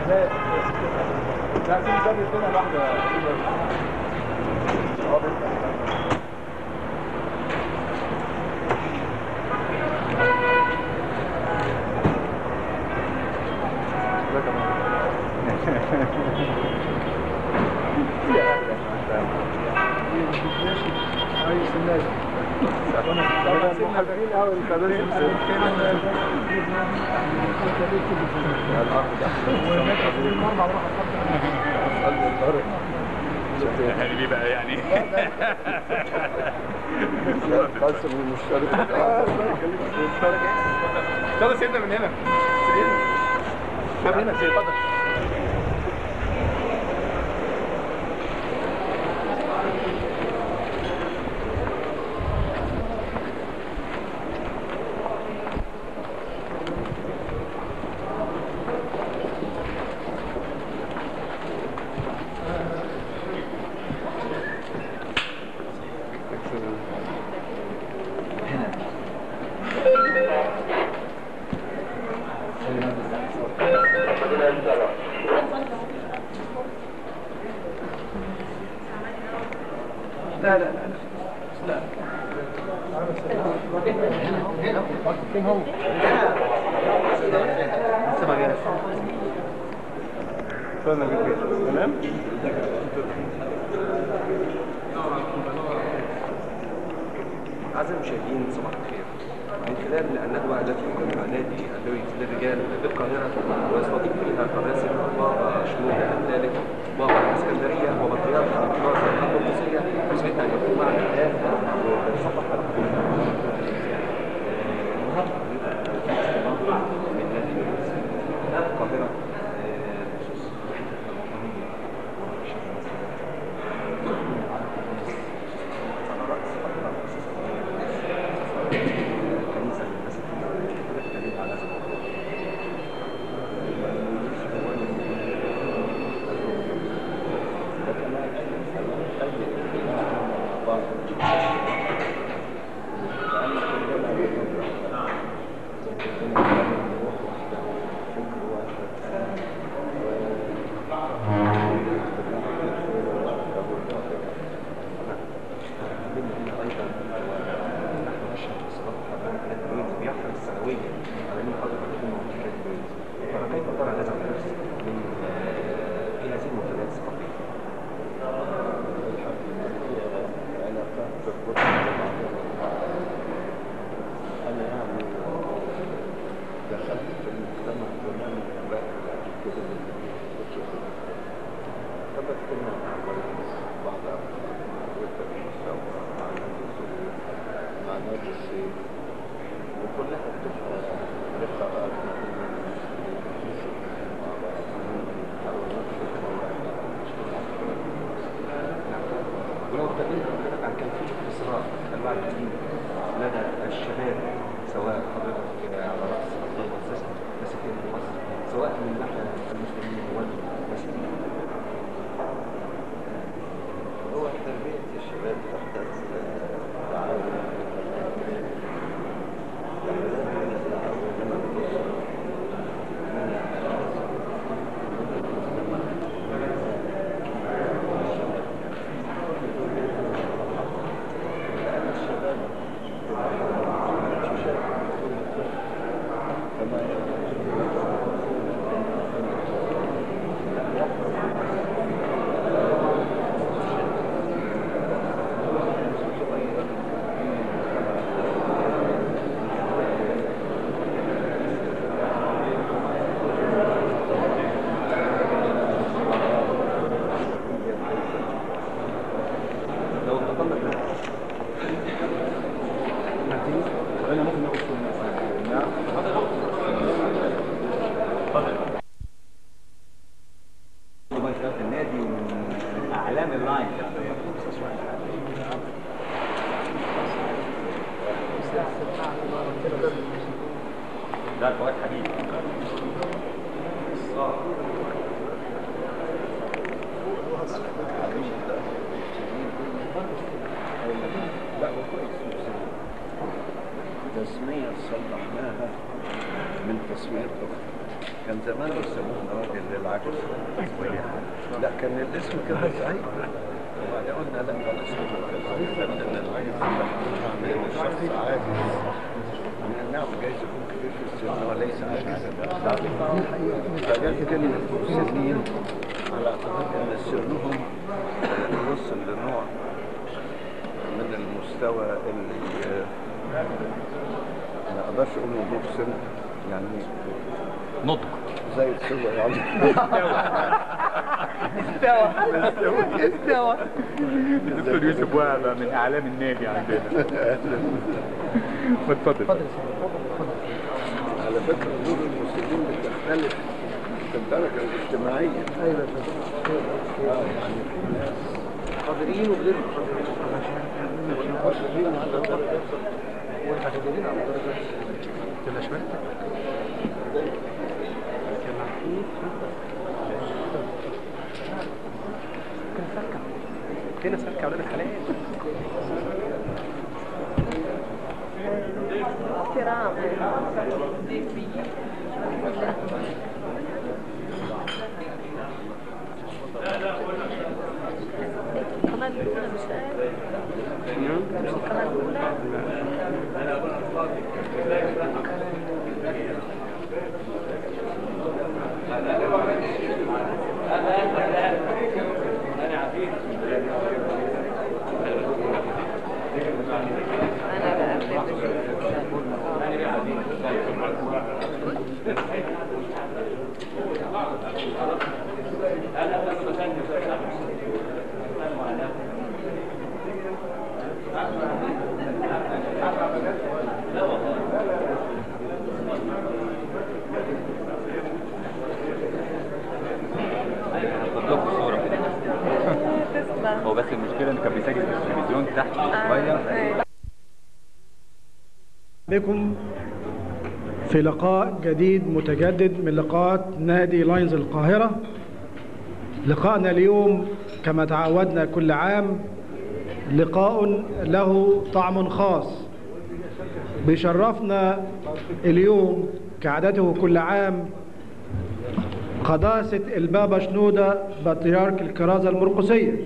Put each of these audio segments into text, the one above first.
لا لا في ده بيدينا واحده اه ده كمان كويس الناس وانا محبين قوي الكباري يعني دي بقى يعني قسم المشترك يلا سيدنا من هنا سيدنا طب هنا سيدنا اتفضل لا لا لا فين هو؟ لسه ما جاش استنى كده تمام؟ أعزائي المشاهدين صباح الخير من خلال الندوة التي يقيمها نادي اللويس للرجال بالقاهرة ويستضيف فيها قناصل بابا شنودة ذلك بابا الإسكندرية وبطريرك الكراسة القدسية يسعدنا أن يكون معنا الآن ونصبح على من نادي اللويس القاهرة بخصوص الوحدة الوطنية والشعب المصري على رأس فترة الكنيسة المسيحية تدل على وكمان بيحرص سنويا على ان حضرتك تكون موجوده فكيف ترى هذا الحرص من في هذه المنتديات الثقافيه؟ علاقات تربطنا ببعضنا أنا يعني دخلت في المجتمع زمان بقى كده فبتكلم مع بعض حضرتك مستوى مع نادي السوري مع نادي السيف وكلها بتبقى لقاءات ما بين المسلمين مع بعض نحاول نكشف ولو اتكلمت حضرتك عن كان في اصرار انواع جديد لدى الشباب سواء حضرتك على راس المؤسسه المسيحيه في مصر سواء من ناحيه المسلمين والمسيحيين هو تربية الشباب تحتاج تعاون يعني لازم التعاون لما بتوصل من الأشخاص من المجتمع لأن الشباب تشارك في كل شيء كما لو تطلق انا ممكن ناخد كل نعم مباشرات النادي ومن اعلام اللاين ده الفوائد حديد لا وكويس تسمية صلحناها من تسمية أخرى كان زمان يسموه راجل للعجز لا كان الاسم كده صحيح وبعدين قلنا لا خلاص كده لان العجز ده من الشخص عاجز من النعم جايز يكون كبير في السن وليس عاجزا فجت كلمة مسنين على اعتبار ان سنهم آه، وصل لنوع من المستوى اللي آه، ما اقدرش اقول نضوج سن يعني نضج زي السوى يعني الدكتور يوسف وهبه من اعلام النادي عندنا اتفضل على فكرة دور المسلمين بتختلف في الدرجة الاجتماعية ايوه آه، يعني في ناس قادرين وغير قادرين على الضغط والمعتدلين على الدرجات تبقى شويه كده سلك يا ولاد الحلال القناة الأولى مش عارف مش القناة الأولى أنا بقى هاخد لكم صوره كده تسلم هو بس المشكله انه كان بيسجل في التلفزيون تحت شويه آه. بكم في لقاء جديد متجدد من لقاءات نادي لاينز القاهرة لقاءنا اليوم كما تعودنا كل عام لقاء له طعم خاص بيشرفنا اليوم كعادته كل عام قداسة البابا شنودة بطريرك الكرازة المرقسية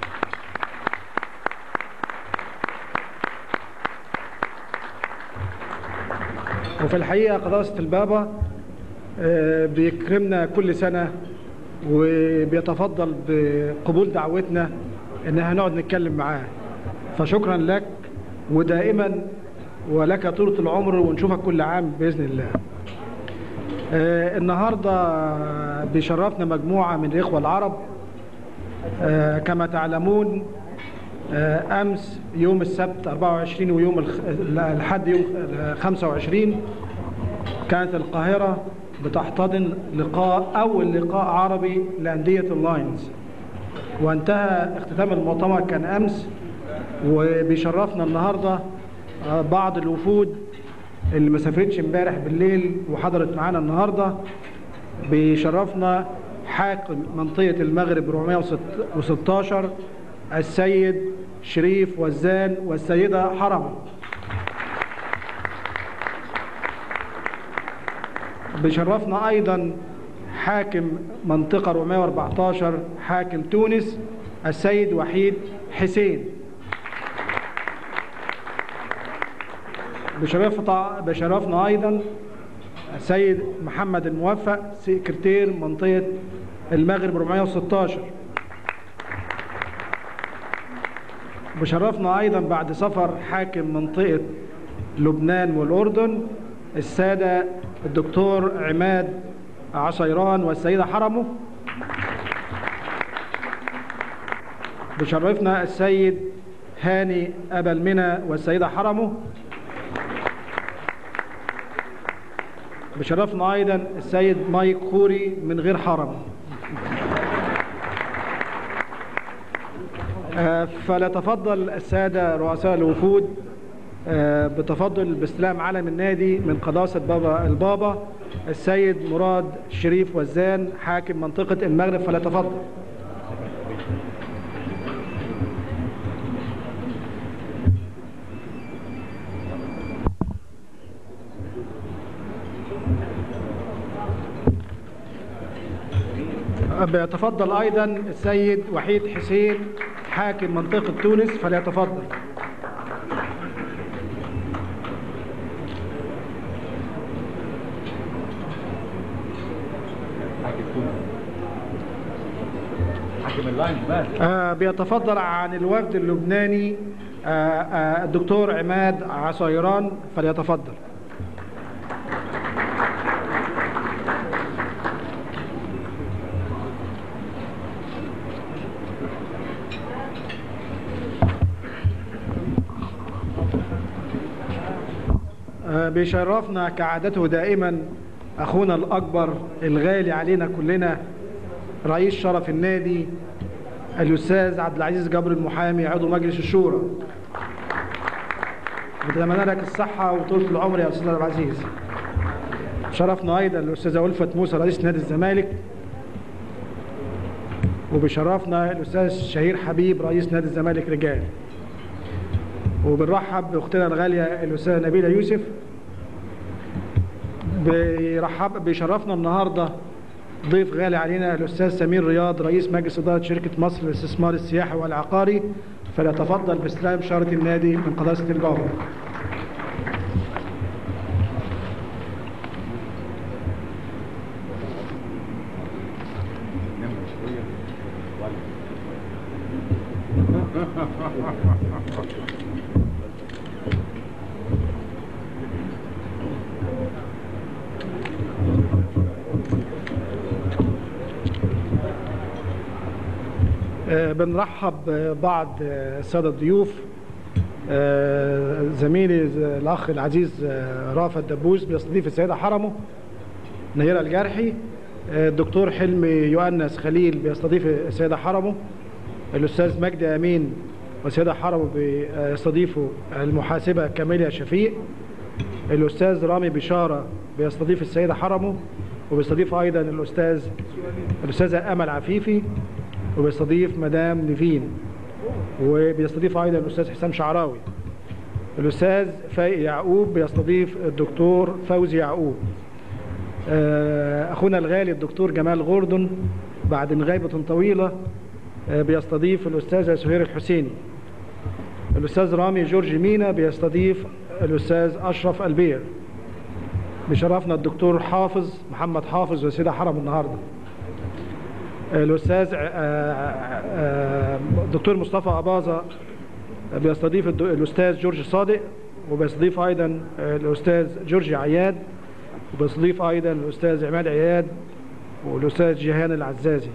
وفي الحقيقة قداسة البابا آه، بيكرمنا كل سنة وبيتفضل بقبول دعوتنا ان احنا نقعد نتكلم معاه فشكرا لك ودائما ولك طولة العمر ونشوفك كل عام بإذن الله آه، النهاردة بيشرفنا مجموعة من الإخوة العرب آه، كما تعلمون آه، أمس يوم السبت 24 ويوم الخ- الحد يوم 25 كانت القاهرة بتحتضن لقاء أول لقاء عربي لأندية اللاينز وانتهى اختتام المؤتمر كان أمس وبيشرفنا النهاردة آه، بعض الوفود اللي ما سافرتش امبارح بالليل وحضرت معانا النهارده بيشرفنا حاكم منطقة المغرب 416 السيد شريف وزان والسيدة حرم بيشرفنا أيضا حاكم منطقة 414 حاكم تونس السيد وحيد حسين بشرفنا بشرفنا ايضا السيد محمد الموفق سكرتير منطقه المغرب 416 بشرفنا ايضا بعد سفر حاكم منطقه لبنان والاردن الساده الدكتور عماد عصيران والسيده حرمه بشرفنا السيد هاني ابا المنى والسيده حرمه بشرفنا ايضا السيد مايك خوري من غير حرم آه، فليتفضل السادة رؤساء الوفود آه، بتفضل باستلام علم النادي من قداسة بابا البابا السيد مراد شريف وزان حاكم منطقة المغرب فليتفضل بيتفضل أيضا السيد وحيد حسين حاكم منطقة تونس فليتفضل حاكم اللاين مات آه، بيتفضل عن الوفد اللبناني آه، آه، الدكتور عماد عصيران فليتفضل آه، بيشرفنا كعادته دائما أخونا الأكبر الغالي علينا كلنا رئيس شرف النادي الأستاذ عبد العزيز جبر المحامي عضو مجلس الشورى بتمنى لك الصحة وطولة العمر يا أستاذ عبد العزيز شرفنا أيضا الأستاذة ألفت موسى رئيس نادي الزمالك وبشرفنا الأستاذ شهير حبيب رئيس نادي الزمالك رجال وبنرحب بأختنا الغالية الأستاذة نبيلة يوسف بيرحب بيشرفنا النهارده ضيف غالي علينا الاستاذ سمير رياض رئيس مجلس اداره شركه مصر للاستثمار السياحي والعقاري فليتفضل باستلام شاره النادي من قداسه الجوهر. آه، بنرحب ببعض آه، الساده الضيوف آه، زميلي ز- الاخ العزيز آه، رافت دبوس بيستضيف السيده حرمه نيرة الجرحي آه، الدكتور حلمي يؤنس خليل بيستضيف السيده حرمه الاستاذ مجدي امين والسيده حرمه بيستضيفوا المحاسبه كاميليا شفيق الاستاذ رامي بشاره بيستضيف السيده حرمه وبيستضيف ايضا الاستاذ الاستاذه امل عفيفي وبيستضيف مدام نيفين وبيستضيف ايضا الاستاذ حسام شعراوي الاستاذ فايق يعقوب بيستضيف الدكتور فوزي يعقوب آه، اخونا الغالي الدكتور جمال غوردن بعد غيبه طويله آه، بيستضيف الاستاذه سهير الحسيني الاستاذ رامي جورج مينا بيستضيف الاستاذ اشرف البير بشرفنا الدكتور حافظ محمد حافظ والسيده حرم النهارده الاستاذ آه، آه، الدكتور مصطفى اباظه بيستضيف الد- الاستاذ جورج صادق وبيستضيف ايضا آه، الاستاذ جورج عياد وبيستضيف ايضا الاستاذ عماد عياد والاستاذ جيهان العزازي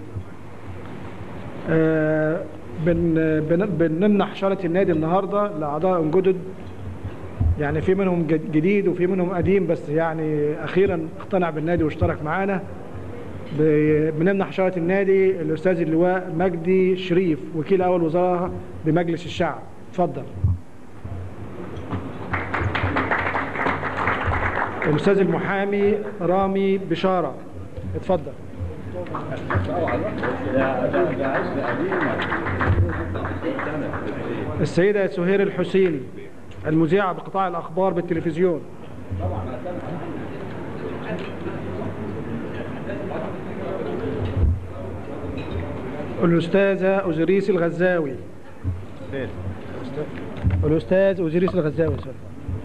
آه، بن بن- بنمنح شارة النادي النهارده لاعضاء جدد يعني في منهم جد- جديد وفي منهم قديم بس يعني اخيرا اقتنع بالنادي واشترك معانا ب- بنمنح شارة النادي الأستاذ اللواء مجدي شريف وكيل أول وزارة بمجلس الشعب اتفضل الأستاذ المحامي رامي بشارة اتفضل السيدة سهير الحسيني المذيعة بقطاع الأخبار بالتلفزيون الأستاذة أوزريس الغزاوي الأستاذ أوزريس الغزاوي سوري.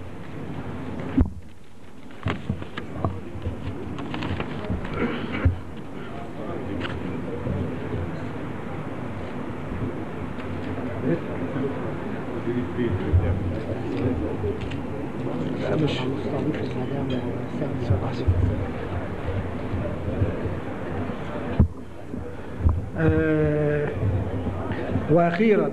لا مش آه، واخيرا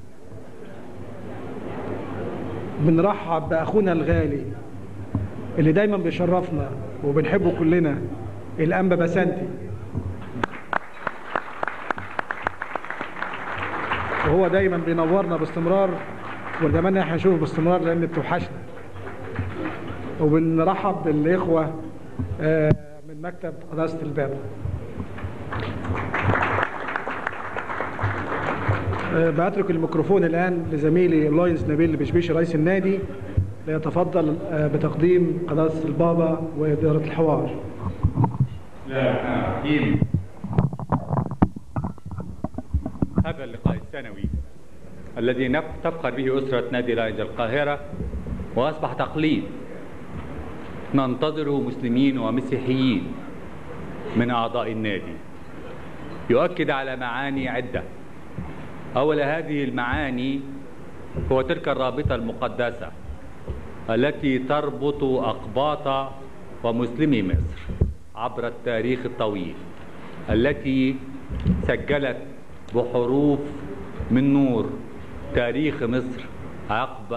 بنرحب باخونا الغالي اللي دايما بيشرفنا وبنحبه كلنا الانبا بسنتي وهو دايما بينورنا باستمرار ونتمنى احنا نشوفه باستمرار لان بتوحشنا وبنرحب بالاخوه آه، من مكتب قداسه الباب آه، بأترك الميكروفون الآن لزميلي لاينز نبيل بشبيشي رئيس النادي ليتفضل آه، بتقديم قداسة البابا وإدارة الحوار بسم الله الرحمن الرحيم الذي نف- تفخر به أسرة نادي لاينز القاهرة وأصبح تقليد ننتظره مسلمين ومسيحيين من أعضاء النادي يؤكد على معاني عدة أول هذه المعاني هو تلك الرابطة المقدسة التي تربط أقباط ومسلمي مصر عبر التاريخ الطويل التي سجلت بحروف من نور تاريخ مصر عقب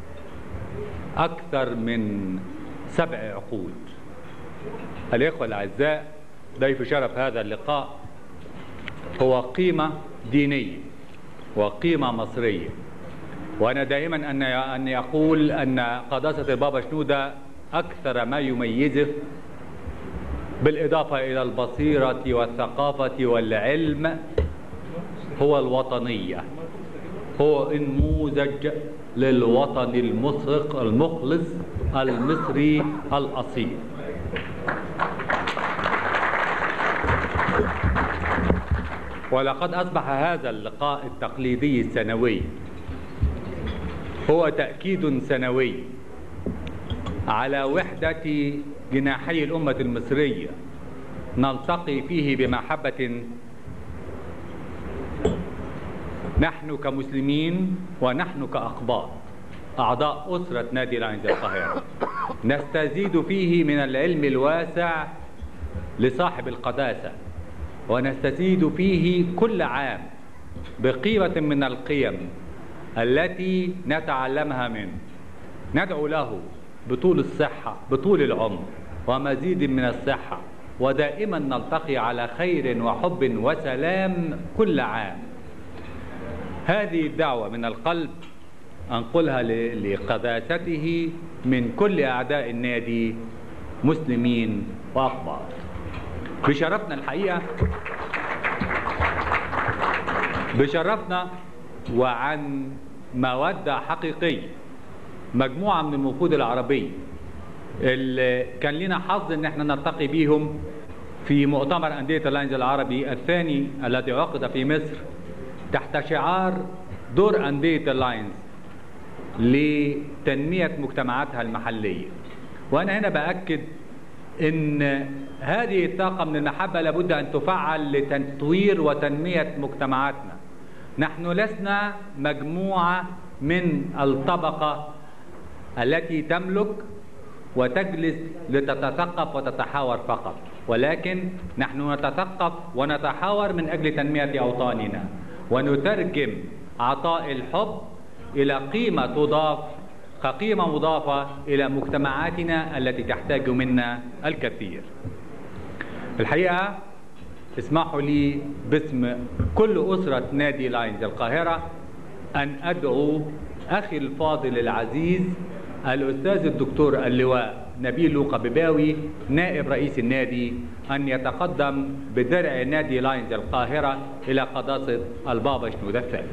أكثر من سبع عقود الإخوة الأعزاء ضيف شرف هذا اللقاء هو قيمة دينية وقيمة مصرية وأنا دائما أن أن يقول أن قداسة البابا شنودة أكثر ما يميزه بالإضافة إلى البصيرة والثقافة والعلم هو الوطنية هو نموذج للوطن المصرق المخلص المصري الأصيل ولقد أصبح هذا اللقاء التقليدي السنوي هو تأكيد سنوي على وحدة جناحي الأمة المصرية نلتقي فيه بمحبة نحن كمسلمين ونحن كأقباط أعضاء أسرة نادي لاينز القاهرة نستزيد فيه من العلم الواسع لصاحب القداسة ونستزيد فيه كل عام بقيمة من القيم التي نتعلمها منه ندعو له بطول الصحة بطول العمر ومزيد من الصحة ودائما نلتقي على خير وحب وسلام كل عام هذه الدعوة من القلب أنقلها ل- لقداسته من كل أعداء النادي مسلمين وأقباط بشرفنا الحقيقة بشرفنا وعن مودة حقيقية مجموعة من الوفود العربية اللي كان لنا حظ ان احنا نلتقي بيهم في مؤتمر أندية اللاينز العربي الثاني الذي عقد في مصر تحت شعار دور أندية اللاينز لتنمية مجتمعاتها المحلية وأنا هنا بأكد ان هذه الطاقة من المحبة لابد ان تفعل لتطوير وتنمية مجتمعاتنا نحن لسنا مجموعة من الطبقة التي تملك وتجلس لتتثقف وتتحاور فقط ولكن نحن نتثقف ونتحاور من اجل تنمية اوطاننا ونترجم عطاء الحب الى قيمة تضاف كقيمة مضافة إلى مجتمعاتنا التي تحتاج منا الكثير الحقيقة اسمحوا لي باسم كل أسرة نادي لاينز القاهرة أن أدعو أخي الفاضل العزيز الأستاذ الدكتور اللواء نبيل لوقا بباوي نائب رئيس النادي أن يتقدم بدرع نادي لاينز القاهرة إلى قداسة البابا شنودة الثالث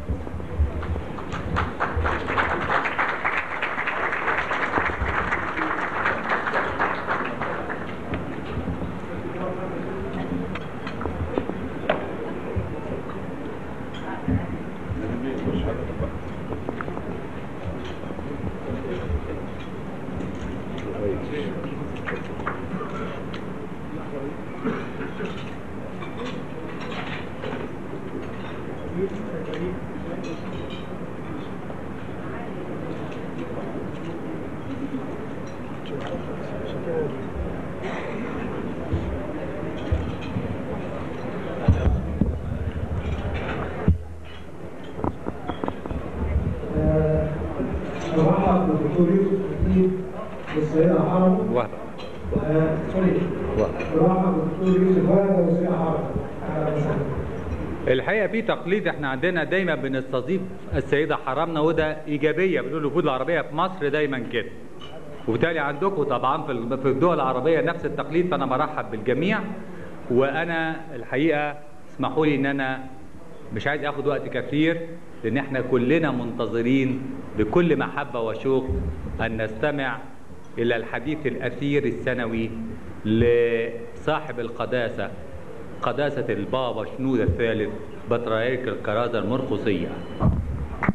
نرحب بالدكتور يوسف حكيم والسيدة حرم وهب آه، سوري وهب نرحب بالدكتور يوسف وهذا والسيدة حرم أهلا وسهلا الحقيقه في تقليد احنا عندنا دايما بنستضيف السيده حرامنا وده ايجابيه بنقول الوفود العربيه في مصر دايما كده وبالتالي عندكم طبعا في ال- في الدول العربيه نفس التقليد فانا برحب بالجميع وانا الحقيقه اسمحوا لي ان انا مش عايز اخد وقت كثير لان احنا كلنا منتظرين بكل محبه وشوق ان نستمع الى الحديث الاثير السنوي لصاحب القداسه قداسه البابا شنود الثالث بطريرك الكرازه المرقصيه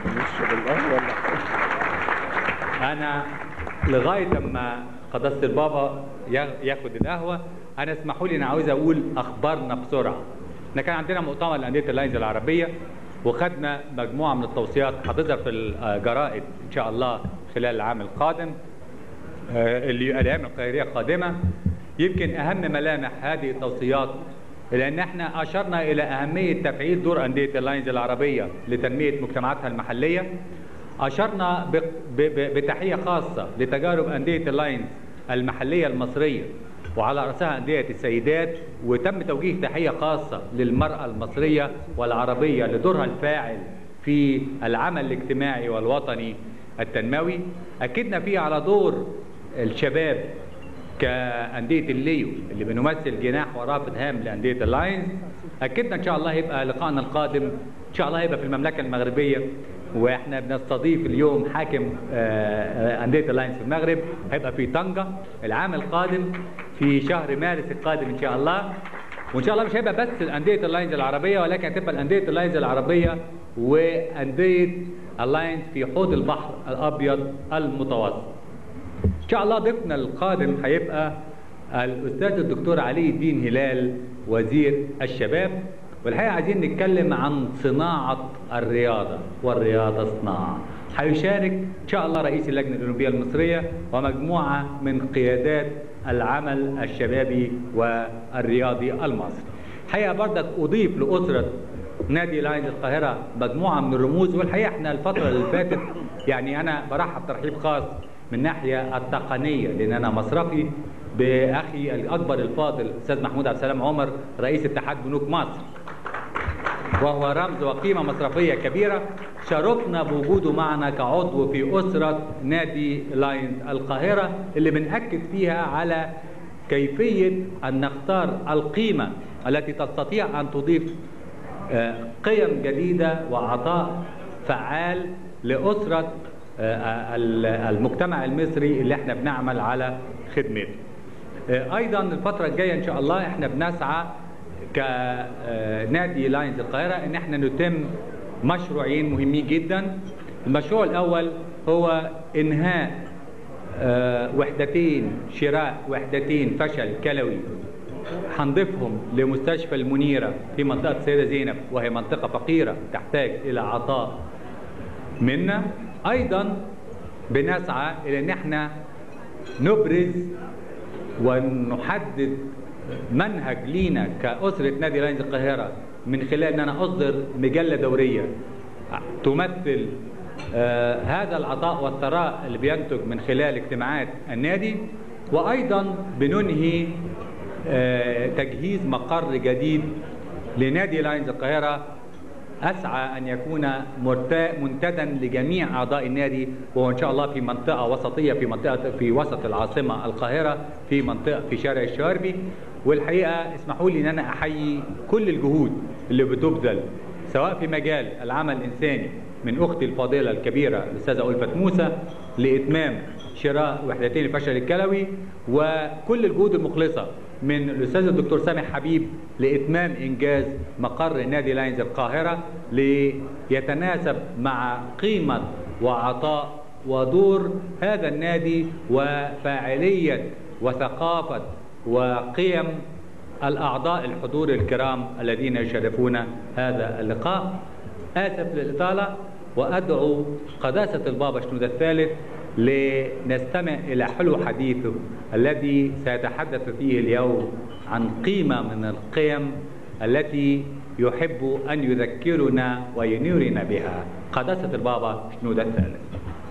نشرب القهوة ولا انا لغايه اما قداسه البابا يا- ياخد القهوه انا اسمحوا لي انا عاوز اقول اخبارنا بسرعه احنا كان عندنا مؤتمر لانديه اللاينز العربيه وخدنا مجموعه من التوصيات هتظهر في الجرائد ان شاء الله خلال العام القادم آه، اللي الايام القاهريه القادمه يمكن اهم ملامح هذه التوصيات لان احنا اشرنا الى اهميه تفعيل دور انديه اللاينز العربيه لتنميه مجتمعاتها المحليه اشرنا ب- ب- ب- بتحيه خاصه لتجارب انديه اللاينز المحليه المصريه وعلى راسها انديه السيدات وتم توجيه تحيه خاصه للمراه المصريه والعربيه لدورها الفاعل في العمل الاجتماعي والوطني التنموي اكدنا فيه على دور الشباب كأندية الليو اللي بنمثل جناح ورافد هام لأندية اللاينز أكدنا إن شاء الله يبقى لقائنا القادم إن شاء الله يبقى في المملكة المغربية واحنا بنستضيف اليوم حاكم آه، آه، أندية اللاينز في المغرب هيبقى في طنجة العام القادم في شهر مارس القادم إن شاء الله وإن شاء الله مش هيبقى بس الأندية اللاينز العربية ولكن هتبقى الأندية اللاينز العربية وأندية اللاينز في حوض البحر الأبيض المتوسط ان شاء الله ضيفنا القادم هيبقى الاستاذ الدكتور علي الدين هلال وزير الشباب والحقيقه عايزين نتكلم عن صناعه الرياضه والرياضه صناعه هيشارك ان شاء الله رئيس اللجنه الاولمبيه المصريه ومجموعه من قيادات العمل الشبابي والرياضي المصري الحقيقه بردك اضيف لاسره نادي لاينز القاهره مجموعه من الرموز والحقيقه احنا الفتره اللي فاتت يعني انا برحب ترحيب خاص من الناحيه التقنيه لان انا مصرفي باخي الاكبر الفاضل الاستاذ محمود عبد السلام عمر رئيس اتحاد بنوك مصر وهو رمز وقيمه مصرفيه كبيره شرفنا بوجوده معنا كعضو في اسره نادي لاينز القاهره اللي بنأكد فيها على كيفيه ان نختار القيمه التي تستطيع ان تضيف آه، قيم جديده وعطاء فعال لاسره آه، ال- المجتمع المصري اللي احنا بنعمل على خدمته. آه، ايضا الفتره الجايه ان شاء الله احنا بنسعى كنادي لاينز القاهره ان احنا نتم مشروعين مهمين جدا. المشروع الاول هو انهاء آه، وحدتين شراء وحدتين فشل كلوي هنضيفهم لمستشفى المنيرة في منطقة السيدة زينب وهي منطقة فقيرة تحتاج إلى عطاء منا أيضا بنسعى إلى أن احنا نبرز ونحدد منهج لينا كأسرة نادي لاينز القاهرة من خلال أن أنا أصدر مجلة دورية تمثل آه هذا العطاء والثراء اللي بينتج من خلال اجتماعات النادي وأيضا بننهي آه تجهيز مقر جديد لنادي لاينز القاهرة أسعى أن يكون مرتا- منتدى لجميع أعضاء النادي وهو إن شاء الله في منطقة وسطية في منطقة في وسط العاصمة القاهرة في منطقة في شارع الشواربي والحقيقة اسمحوا لي أن أنا أحيي كل الجهود اللي بتبذل سواء في مجال العمل الإنساني من أختي الفاضلة الكبيرة الأستاذة ألفت موسى لإتمام شراء وحدتين الفشل الكلوي وكل الجهود المخلصة من الأستاذ الدكتور سامح حبيب لإتمام إنجاز مقر نادي لاينز القاهرة ليتناسب مع قيمة وعطاء ودور هذا النادي وفاعلية وثقافة وقيم الأعضاء الحضور الكرام الذين يشرفون هذا اللقاء آسف للإطالة وأدعو قداسة البابا شنودة الثالث لنستمع إلى حلو حديثه الذي سيتحدث فيه اليوم عن قيمة من القيم التي يحب أن يذكرنا وينيرنا بها قداسة البابا شنودة الثالث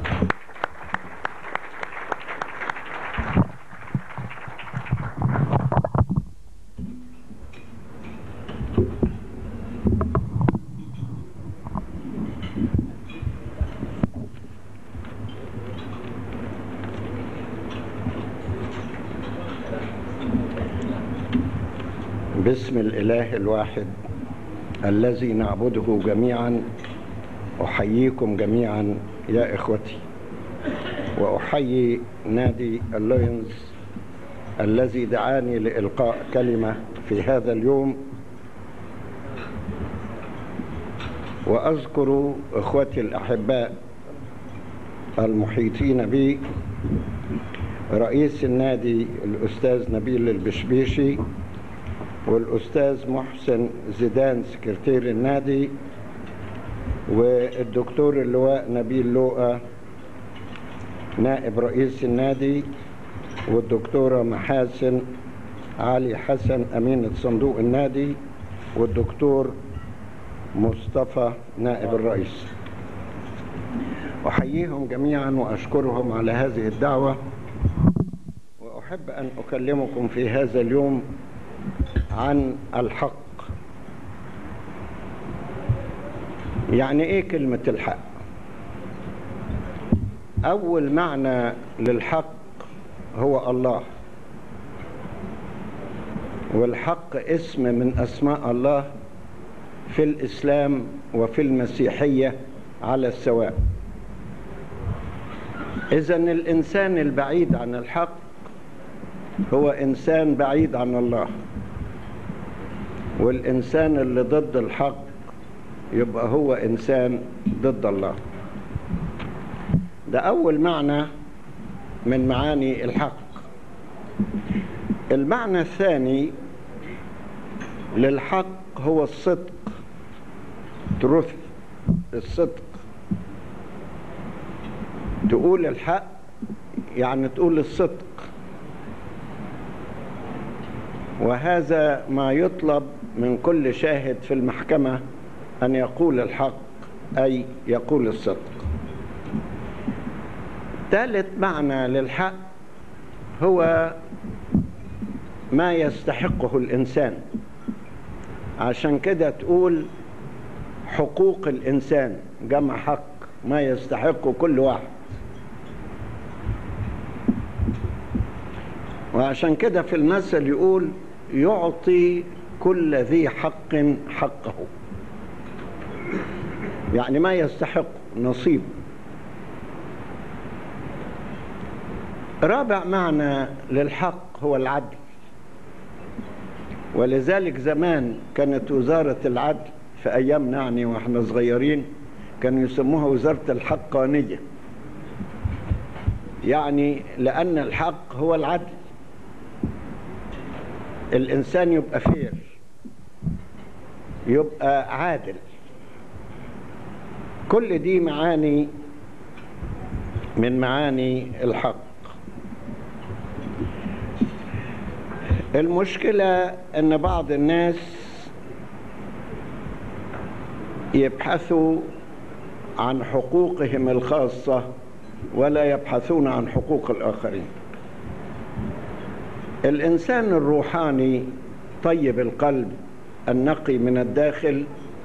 باسم الإله الواحد الذي نعبده جميعا أحييكم جميعا يا إخوتي وأحيي نادي الليونز الذي دعاني لإلقاء كلمة في هذا اليوم وأذكر إخوتي الأحباء المحيطين بي رئيس النادي الأستاذ نبيل البشبيشي والأستاذ محسن زيدان سكرتير النادي والدكتور اللواء نبيل لوقا نائب رئيس النادي والدكتورة محاسن علي حسن أمينة صندوق النادي والدكتور مصطفى نائب الرئيس أحييهم جميعا وأشكرهم على هذه الدعوة وأحب أن أكلمكم في هذا اليوم عن الحق يعني إيه كلمة الحق أول معنى للحق هو الله والحق اسم من أسماء الله في الإسلام وفي المسيحية على السواء إذا الإنسان البعيد عن الحق هو إنسان بعيد عن الله والإنسان اللي ضد الحق يبقى هو إنسان ضد الله ده أول معنى من معاني الحق المعنى الثاني للحق هو الصدق تروث الصدق تقول الحق يعني تقول الصدق وهذا ما يطلب من كل شاهد في المحكمة أن يقول الحق أي يقول الصدق ثالث معنى للحق هو ما يستحقه الإنسان عشان كده تقول حقوق الإنسان جمع حق ما يستحقه كل واحد وعشان كده في المثل يقول يعطي كل ذي حق حقه يعني ما يستحق نصيب رابع معنى للحق هو العدل ولذلك زمان كانت وزارة العدل في أيامنا يعني وإحنا صغيرين كانوا يسموها وزارة الحقانية يعني لأن الحق هو العدل الإنسان يبقى فير يبقى عادل كل دي معاني من معاني الحق المشكلة أن بعض الناس يبحثوا عن حقوقهم الخاصة ولا يبحثون عن حقوق الآخرين الإنسان الروحاني طيب القلب النقي من الداخل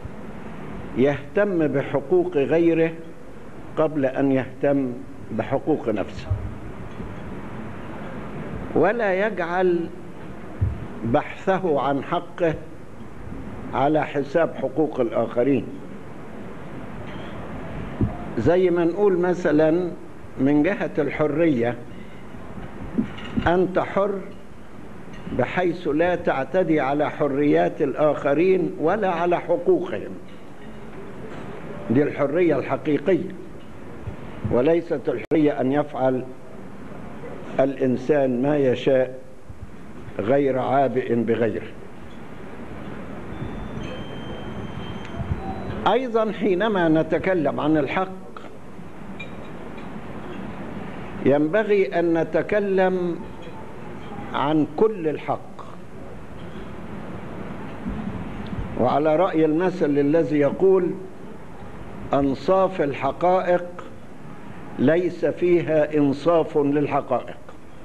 يهتم بحقوق غيره قبل أن يهتم بحقوق نفسه ولا يجعل بحثه عن حقه على حساب حقوق الآخرين زي ما نقول مثلا من جهة الحرية أنت حر بحيث لا تعتدي على حريات الآخرين ولا على حقوقهم دي الحرية الحقيقية وليست الحرية أن يفعل الإنسان ما يشاء غير عابئ بغيره أيضا حينما نتكلم عن الحق ينبغي أن نتكلم عن كل الحق وعلى رأي المثل الذي يقول أنصاف الحقائق ليس فيها إنصاف للحقائق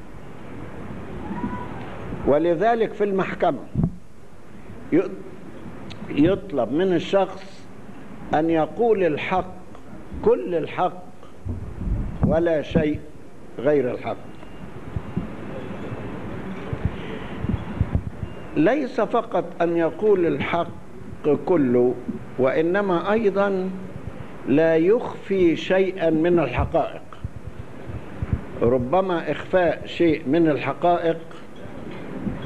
ولذلك في المحكمة يطلب من الشخص أن يقول الحق كل الحق ولا شيء غير الحق ليس فقط أن يقول الحق كله وإنما أيضا لا يخفي شيئا من الحقائق ربما إخفاء شيء من الحقائق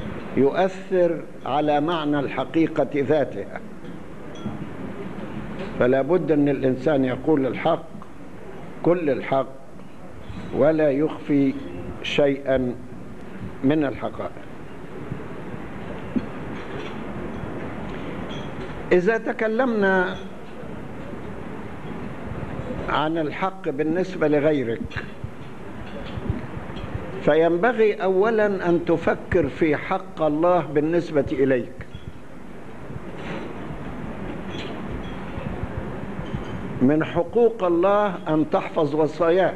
يؤثر على معنى الحقيقة ذاتها فلا بد ان الانسان يقول الحق كل الحق ولا يخفي شيئا من الحقائق اذا تكلمنا عن الحق بالنسبه لغيرك فينبغي اولا ان تفكر في حق الله بالنسبه اليك من حقوق الله ان تحفظ وصاياه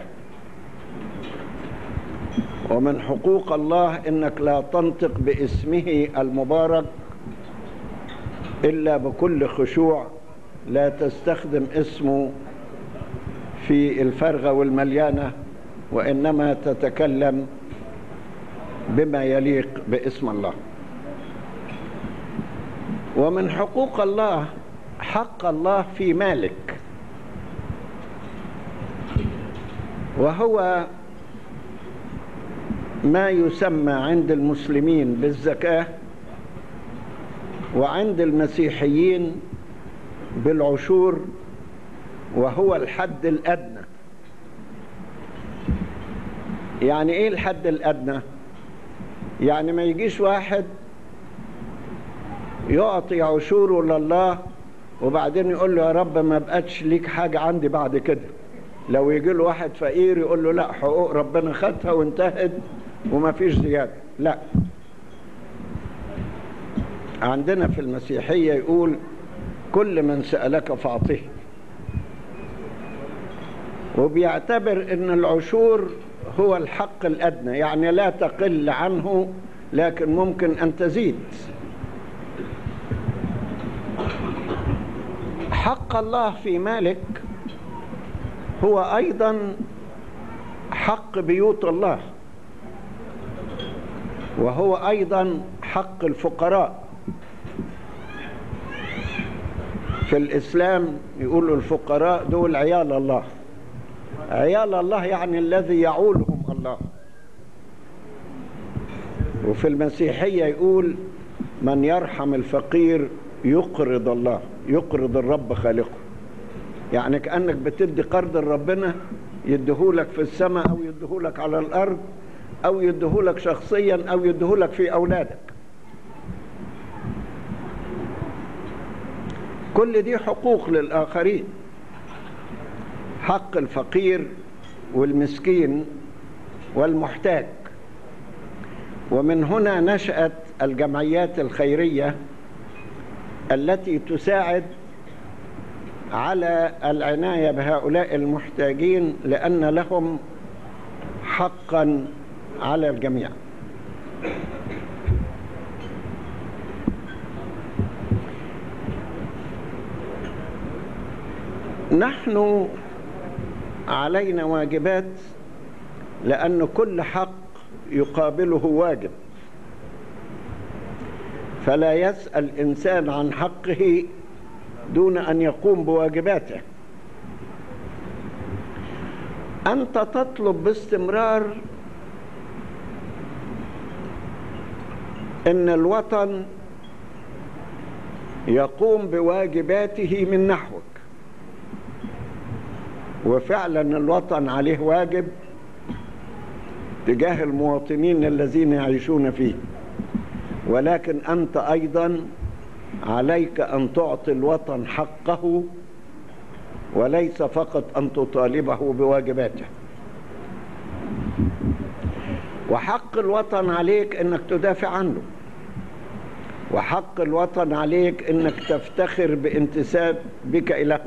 ومن حقوق الله انك لا تنطق باسمه المبارك الا بكل خشوع لا تستخدم اسمه في الفرغه والمليانه وانما تتكلم بما يليق باسم الله ومن حقوق الله حق الله في مالك وهو ما يسمى عند المسلمين بالزكاه وعند المسيحيين بالعشور وهو الحد الادنى يعني ايه الحد الادنى يعني ما يجيش واحد يعطي عشوره لله وبعدين يقول له يا رب ما بقتش ليك حاجة عندي بعد كده لو يجي له واحد فقير يقول له لا حقوق ربنا خدها وانتهت وما فيش زيادة لا عندنا في المسيحية يقول كل من سألك فأعطيه وبيعتبر ان العشور هو الحق الادنى يعني لا تقل عنه لكن ممكن ان تزيد حق الله في مالك هو ايضا حق بيوت الله وهو ايضا حق الفقراء في الاسلام يقولوا الفقراء دول عيال الله عيال الله يعني الذي يعولهم الله وفي المسيحية يقول من يرحم الفقير يقرض الله يقرض الرب خالقه يعني كأنك بتدي قرض لربنا يديهولك في السماء أو يديهولك على الأرض أو يديهولك شخصيا أو يديهولك في أولادك كل دي حقوق للآخرين حق الفقير والمسكين والمحتاج ومن هنا نشأت الجمعيات الخيرية التي تساعد على العناية بهؤلاء المحتاجين لأن لهم حقا على الجميع نحن علينا واجبات لأن كل حق يقابله واجب فلا يسأل إنسان عن حقه دون أن يقوم بواجباته أنت تطلب باستمرار أن الوطن يقوم بواجباته من نحوك وفعلا الوطن عليه واجب تجاه المواطنين الذين يعيشون فيه ولكن أنت أيضا عليك أن تعطي الوطن حقه وليس فقط أن تطالبه بواجباته وحق الوطن عليك أنك تدافع عنه وحق الوطن عليك أنك تفتخر بانتساب بك إليه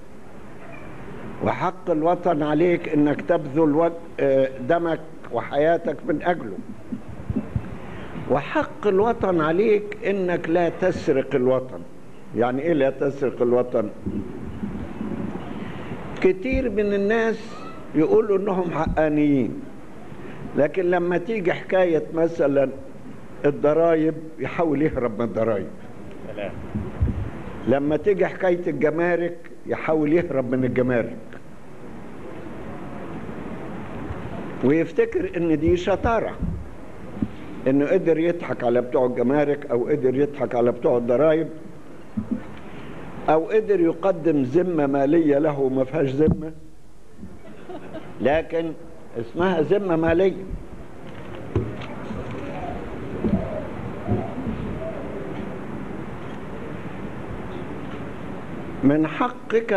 وحق الوطن عليك أنك تبذل دمك وحياتك من أجله وحق الوطن عليك انك لا تسرق الوطن يعني ايه لا تسرق الوطن كتير من الناس يقولوا انهم حقانيين لكن لما تيجي حكاية مثلا الضرايب يحاول يهرب من الضرايب لما تيجي حكاية الجمارك يحاول يهرب من الجمارك ويفتكر ان دي شطاره انه قدر يضحك على بتوع الجمارك او قدر يضحك على بتوع الضرايب او قدر يقدم ذمه ماليه له ما فيهاش ذمه لكن اسمها ذمه ماليه من حقك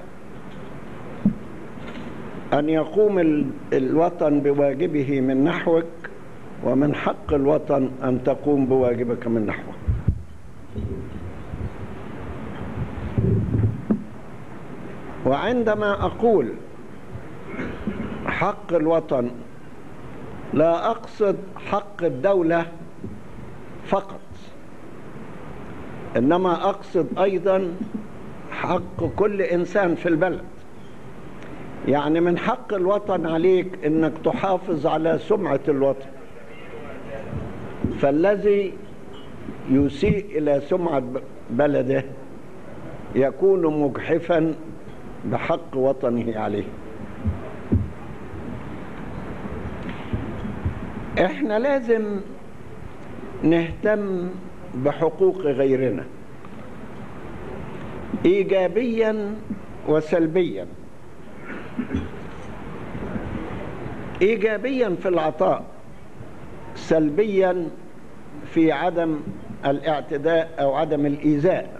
أن يقوم ال- الوطن بواجبه من نحوك ومن حق الوطن أن تقوم بواجبك من نحوه وعندما أقول حق الوطن لا أقصد حق الدولة فقط إنما أقصد أيضا حق كل إنسان في البلد يعني من حق الوطن عليك انك تحافظ على سمعة الوطن فالذي يسيء الى سمعة ب- بلده يكون مجحفا بحق وطنه عليه احنا لازم نهتم بحقوق غيرنا ايجابيا وسلبيا ايجابيا في العطاء سلبيا في عدم الاعتداء او عدم الايذاء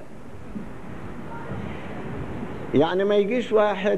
يعني ما يجيش واحد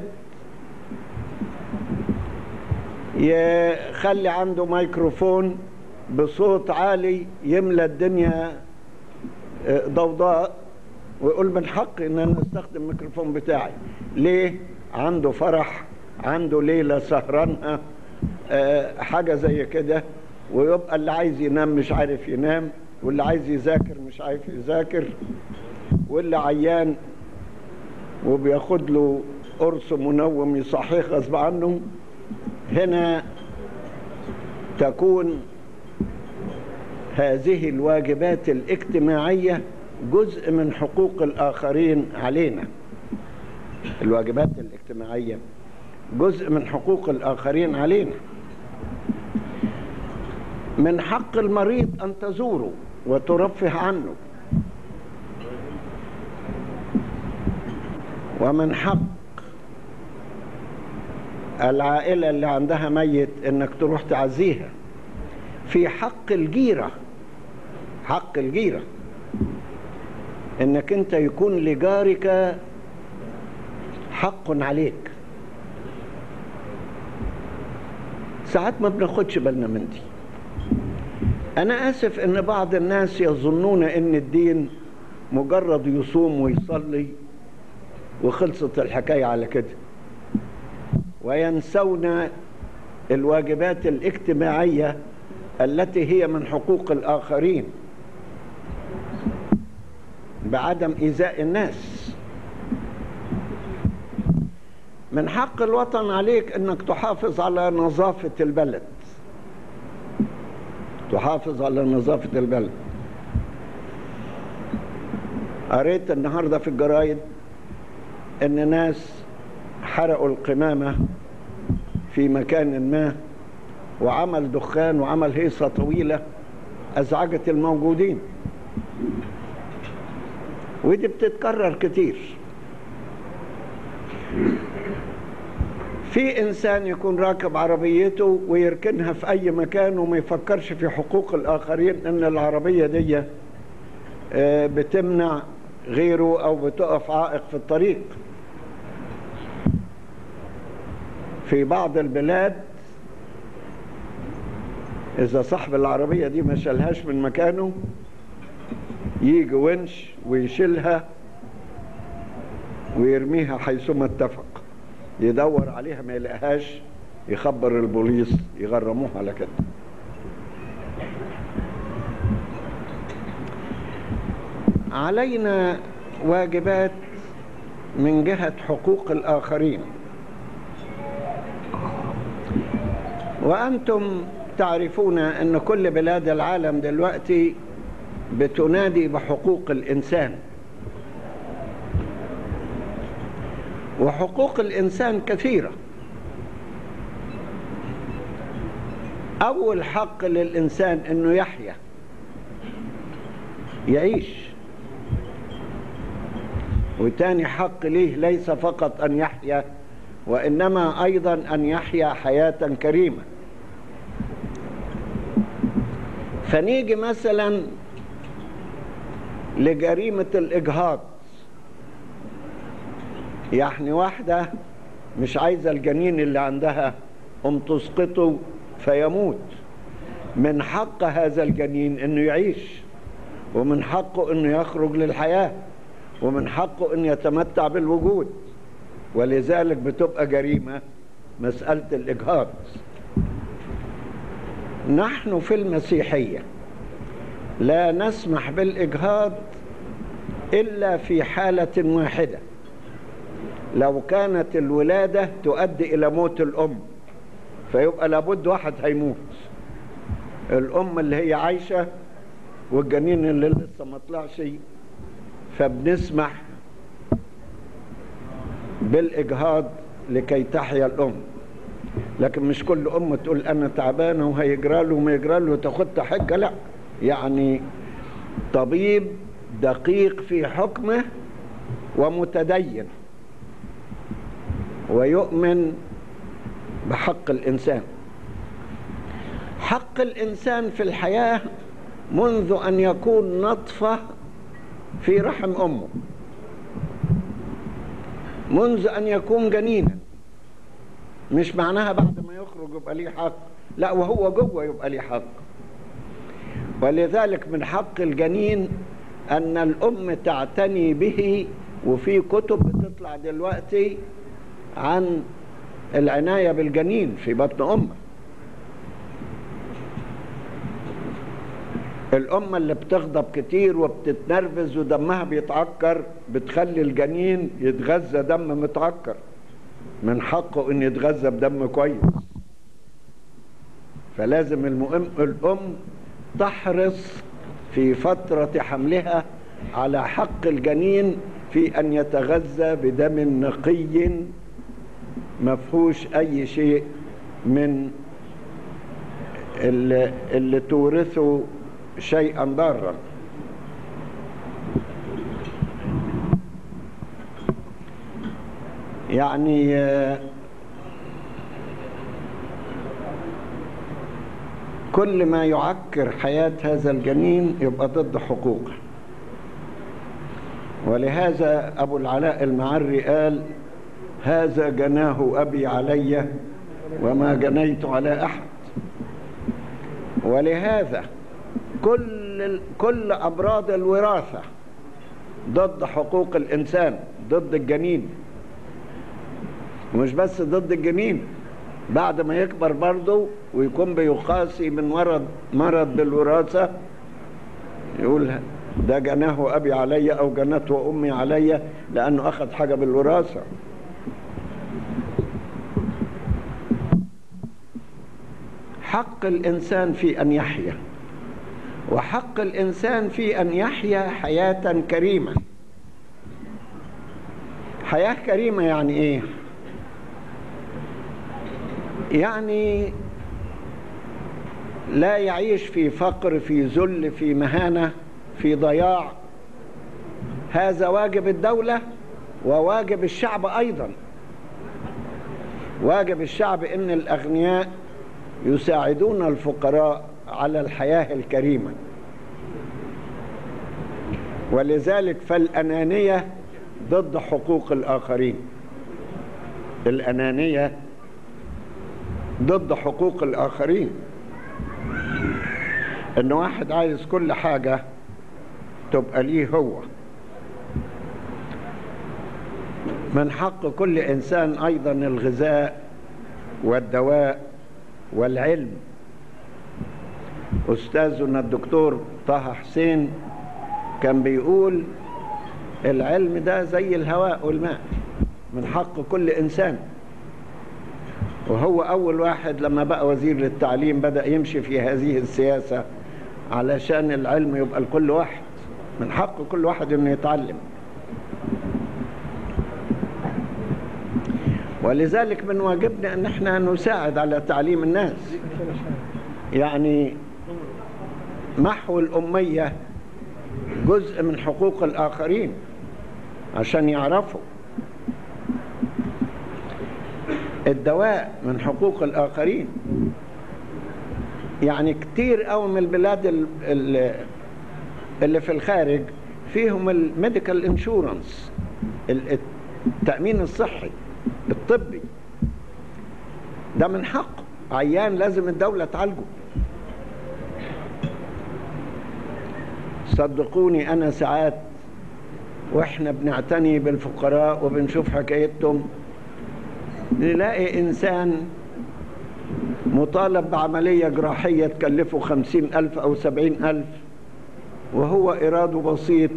يخلي عنده ميكروفون بصوت عالي يملى الدنيا آه، ضوضاء ويقول من حقي ان انا استخدم الميكروفون بتاعي ليه عنده فرح عنده ليله سهرانها آه، حاجه زي كده ويبقى اللي عايز ينام مش عارف ينام واللي عايز يذاكر مش عارف يذاكر واللي عيان وبياخد له قرص منوم يصحيه غصب عنه هنا تكون هذه الواجبات الاجتماعيه جزء من حقوق الاخرين علينا الواجبات الاجتماعيه جزء من حقوق الاخرين علينا من حق المريض ان تزوره وترفه عنه ومن حق العائله اللي عندها ميت انك تروح تعزيها في حق الجيره حق الجيره انك انت يكون لجارك حق عليك ساعات ما بناخدش بالنا من دي انا اسف ان بعض الناس يظنون ان الدين مجرد يصوم ويصلي وخلصت الحكايه على كده وينسون الواجبات الاجتماعيه التي هي من حقوق الاخرين بعدم ايذاء الناس من حق الوطن عليك انك تحافظ على نظافه البلد تحافظ على نظافه البلد قريت النهارده في الجرايد ان ناس حرقوا القمامه في مكان ما وعمل دخان وعمل هيصه طويله ازعجت الموجودين ودي بتتكرر كتير في انسان يكون راكب عربيته ويركنها في اي مكان وما يفكرش في حقوق الاخرين ان العربيه دي آه، بتمنع غيره او بتقف عائق في الطريق في بعض البلاد اذا صاحب العربيه دي ما شالهاش من مكانه يجي ونش ويشيلها ويرميها حيثما اتفق يدور عليها ما يلاقيهاش يخبر البوليس يغرموه على كده علينا واجبات من جهة حقوق الآخرين وأنتم تعرفون أن كل بلاد العالم دلوقتي بتنادي بحقوق الإنسان وحقوق الإنسان كثيرة أول حق للإنسان أنه يحيا يعيش وتاني حق ليه ليس فقط أن يحيا وإنما أيضا أن يحيا حياة كريمة فنيجي مثلا لجريمة الإجهاض يعني واحدة مش عايزة الجنين اللي عندها أم تسقطه فيموت من حق هذا الجنين انه يعيش ومن حقه انه يخرج للحياة ومن حقه انه يتمتع بالوجود ولذلك بتبقى جريمة مسألة الإجهاض نحن في المسيحية لا نسمح بالإجهاض إلا في حالة واحدة لو كانت الولادة تؤدي إلى موت الأم فيبقى لابد واحد هيموت الأم اللي هي عايشة والجنين اللي لسه ما طلعش فبنسمح بالإجهاض لكي تحيا الأم لكن مش كل أم تقول أنا تعبانة وهيجرى له وما يجرى له وتاخدها حجة لا يعني طبيب دقيق في حكمه ومتدين ويؤمن بحق الإنسان حق الإنسان في الحياة منذ أن يكون نطفة في رحم أمه منذ أن يكون جنينا مش معناها بعد ما يخرج يبقى ليه حق لا وهو جوه يبقى ليه حق ولذلك من حق الجنين أن الأم تعتني به وفي كتب بتطلع دلوقتي عن العناية بالجنين في بطن أمه الأم اللي بتغضب كتير وبتتنرفز ودمها بيتعكر بتخلي الجنين يتغذى دم متعكر من حقه ان يتغذى بدم كويس فلازم المهم الأم تحرص في فترة حملها على حق الجنين في أن يتغذى بدم نقي مفهوش أي شيء من اللي, اللي تورثه شيئا ضارا يعني كل ما يعكر حياة هذا الجنين يبقى ضد حقوقه ولهذا أبو العلاء المعري قال هذا جناه أبي علي وما جنيت على أحد ولهذا كل كل أمراض الوراثة ضد حقوق الإنسان ضد الجنين مش بس ضد الجنين بعد ما يكبر برضه ويكون بيقاسي من مرض مرض بالوراثة يقول ده جناه أبي علي أو جنته أمي علي لأنه أخذ حاجة بالوراثة حق الإنسان في أن يحيا وحق الإنسان في أن يحيا حياة كريمة حياة كريمة يعني إيه؟ يعني لا يعيش في فقر في ذل في مهانة في ضياع هذا واجب الدولة وواجب الشعب أيضا واجب الشعب إن الأغنياء يساعدون الفقراء على الحياة الكريمة ولذلك فالأنانية ضد حقوق الآخرين الأنانية ضد حقوق الآخرين إن واحد عايز كل حاجة تبقى ليه هو من حق كل إنسان أيضا الغذاء والدواء والعلم أستاذنا الدكتور طه حسين كان بيقول العلم ده زي الهواء والماء من حق كل إنسان وهو أول واحد لما بقى وزير للتعليم بدأ يمشي في هذه السياسة علشان العلم يبقى لكل واحد من حق كل واحد انه يتعلم ولذلك من واجبنا ان احنا نساعد على تعليم الناس يعني محو الأمية جزء من حقوق الآخرين عشان يعرفوا الدواء من حقوق الآخرين يعني كتير قوي من البلاد ال- ال- اللي في الخارج فيهم الميديكال انشورنس التأمين الصحي الطبي ده من حقه عيان لازم الدولة تعالجه صدقوني أنا ساعات وإحنا بنعتني بالفقراء وبنشوف حكايتهم نلاقي إنسان مطالب بعملية جراحية تكلفه خمسين ألف أو سبعين ألف وهو إراده بسيط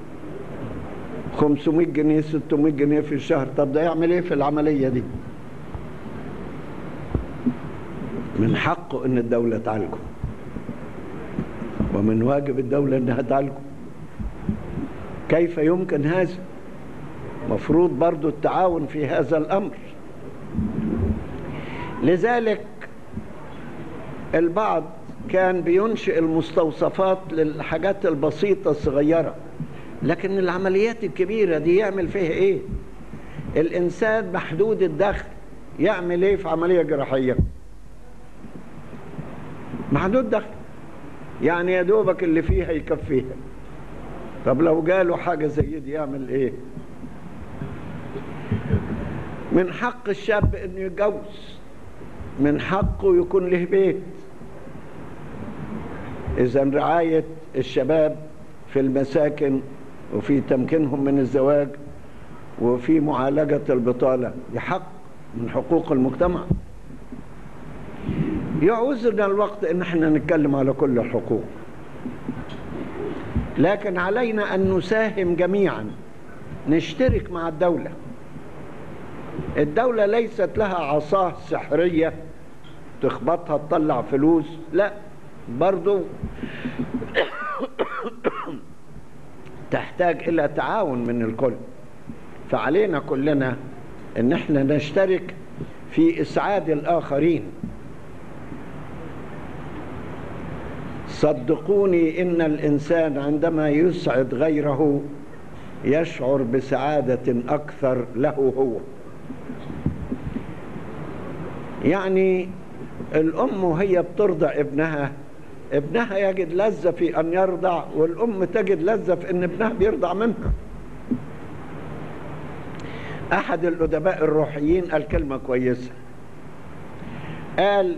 500 جنيه 600 جنيه في الشهر طب ده يعمل ايه في العملية دي من حقه ان الدولة تعالجه ومن واجب الدولة انها تعالجه كيف يمكن هذا مفروض برضو التعاون في هذا الامر لذلك البعض كان بينشئ المستوصفات للحاجات البسيطة الصغيرة لكن العمليات الكبيرة دي يعمل فيها ايه الانسان محدود الدخل يعمل ايه في عملية جراحية محدود دخل يعني يا دوبك اللي فيها يكفيها طب لو جاله حاجة زي دي يعمل ايه من حق الشاب انه يتجوز من حقه يكون له بيت اذا رعاية الشباب في المساكن وفي تمكينهم من الزواج وفي معالجة البطالة دي حق من حقوق المجتمع يعوزنا الوقت ان احنا نتكلم على كل الحقوق لكن علينا ان نساهم جميعا نشترك مع الدولة الدولة ليست لها عصاه سحرية تخبطها تطلع فلوس لا برضو تحتاج الى تعاون من الكل فعلينا كلنا ان احنا نشترك في اسعاد الاخرين صدقوني ان الانسان عندما يسعد غيره يشعر بسعاده اكثر له هو يعني الام وهي بترضع ابنها ابنها يجد لذة في أن يرضع والأم تجد لذة في أن ابنها بيرضع منها أحد الأدباء الروحيين قال كلمة كويسة قال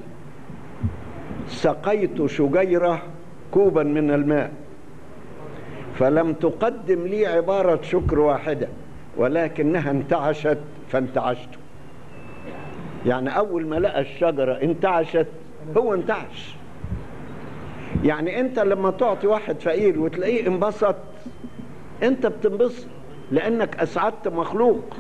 سقيت شجيرة كوبا من الماء فلم تقدم لي عبارة شكر واحدة ولكنها انتعشت فانتعشت يعني أول ما لقى الشجرة انتعشت هو انتعش يعني انت لما تعطي واحد فقير وتلاقيه انبسط انت بتنبسط لانك اسعدت مخلوق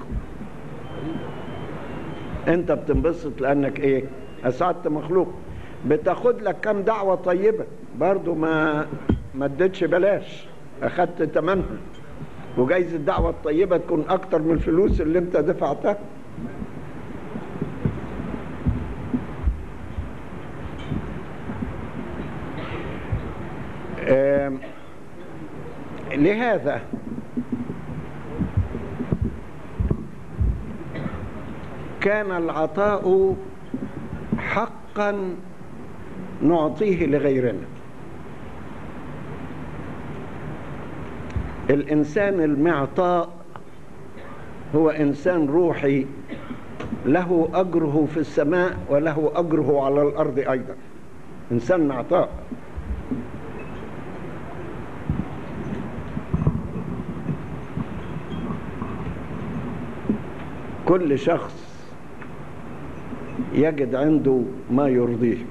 انت بتنبسط لانك ايه اسعدت مخلوق بتاخد لك كم دعوة طيبة برضو ما ما اديتش بلاش اخدت تمنها وجايز الدعوة الطيبة تكون اكتر من الفلوس اللي انت دفعتها آم، لهذا كان العطاء حقا نعطيه لغيرنا الانسان المعطاء هو انسان روحي له اجره في السماء وله اجره على الارض ايضا انسان معطاء كل شخص يجد عنده ما يرضيه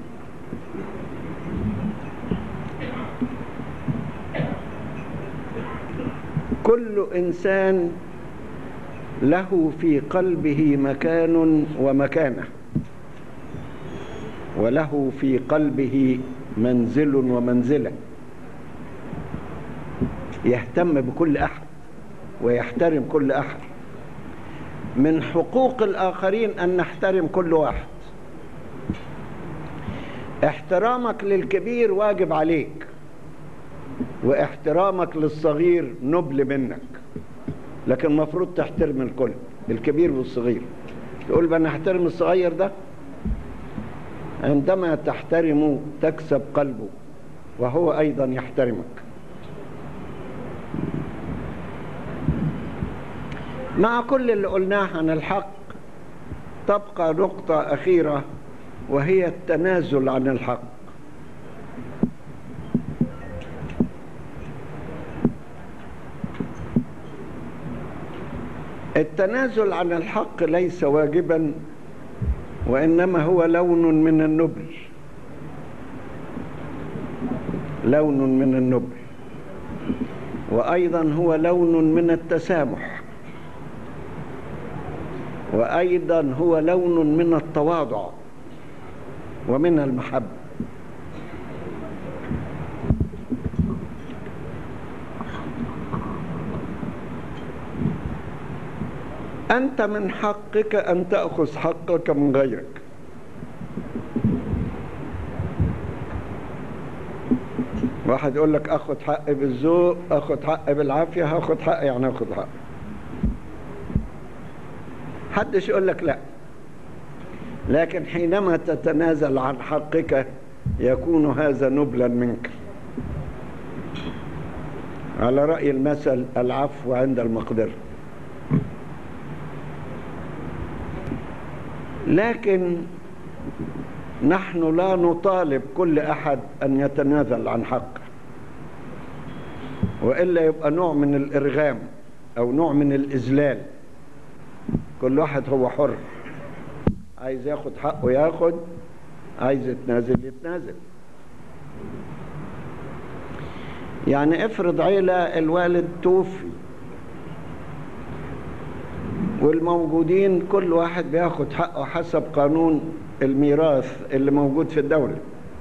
كل انسان له في قلبه مكان ومكانه وله في قلبه منزل ومنزله يهتم بكل احد ويحترم كل احد من حقوق الآخرين أن نحترم كل واحد احترامك للكبير واجب عليك واحترامك للصغير نبل منك لكن المفروض تحترم الكل الكبير والصغير تقول بقى انا احترم الصغير ده عندما تحترمه تكسب قلبه وهو ايضا يحترمك مع كل اللي قلناه عن الحق تبقى نقطة أخيرة وهي التنازل عن الحق التنازل عن الحق ليس واجبا وإنما هو لون من النبل لون من النبل وأيضا هو لون من التسامح وأيضا هو لون من التواضع ومن المحبة أنت من حقك أن تأخذ حقك من غيرك واحد يقول لك أخذ حقي بالذوق أخذ حقي بالعافية هاخد حقي يعني أخذ حقي حدش يقول لك لا لكن حينما تتنازل عن حقك يكون هذا نبلا منك على رأي المثل العفو عند المقدرة لكن نحن لا نطالب كل أحد أن يتنازل عن حقه وإلا يبقى نوع من الإرغام أو نوع من الإذلال كل واحد هو حر عايز ياخد حقه ياخد عايز يتنازل يتنازل يعني افرض عيلة الوالد توفي والموجودين كل واحد بياخد حقه حسب قانون الميراث اللي موجود في الدولة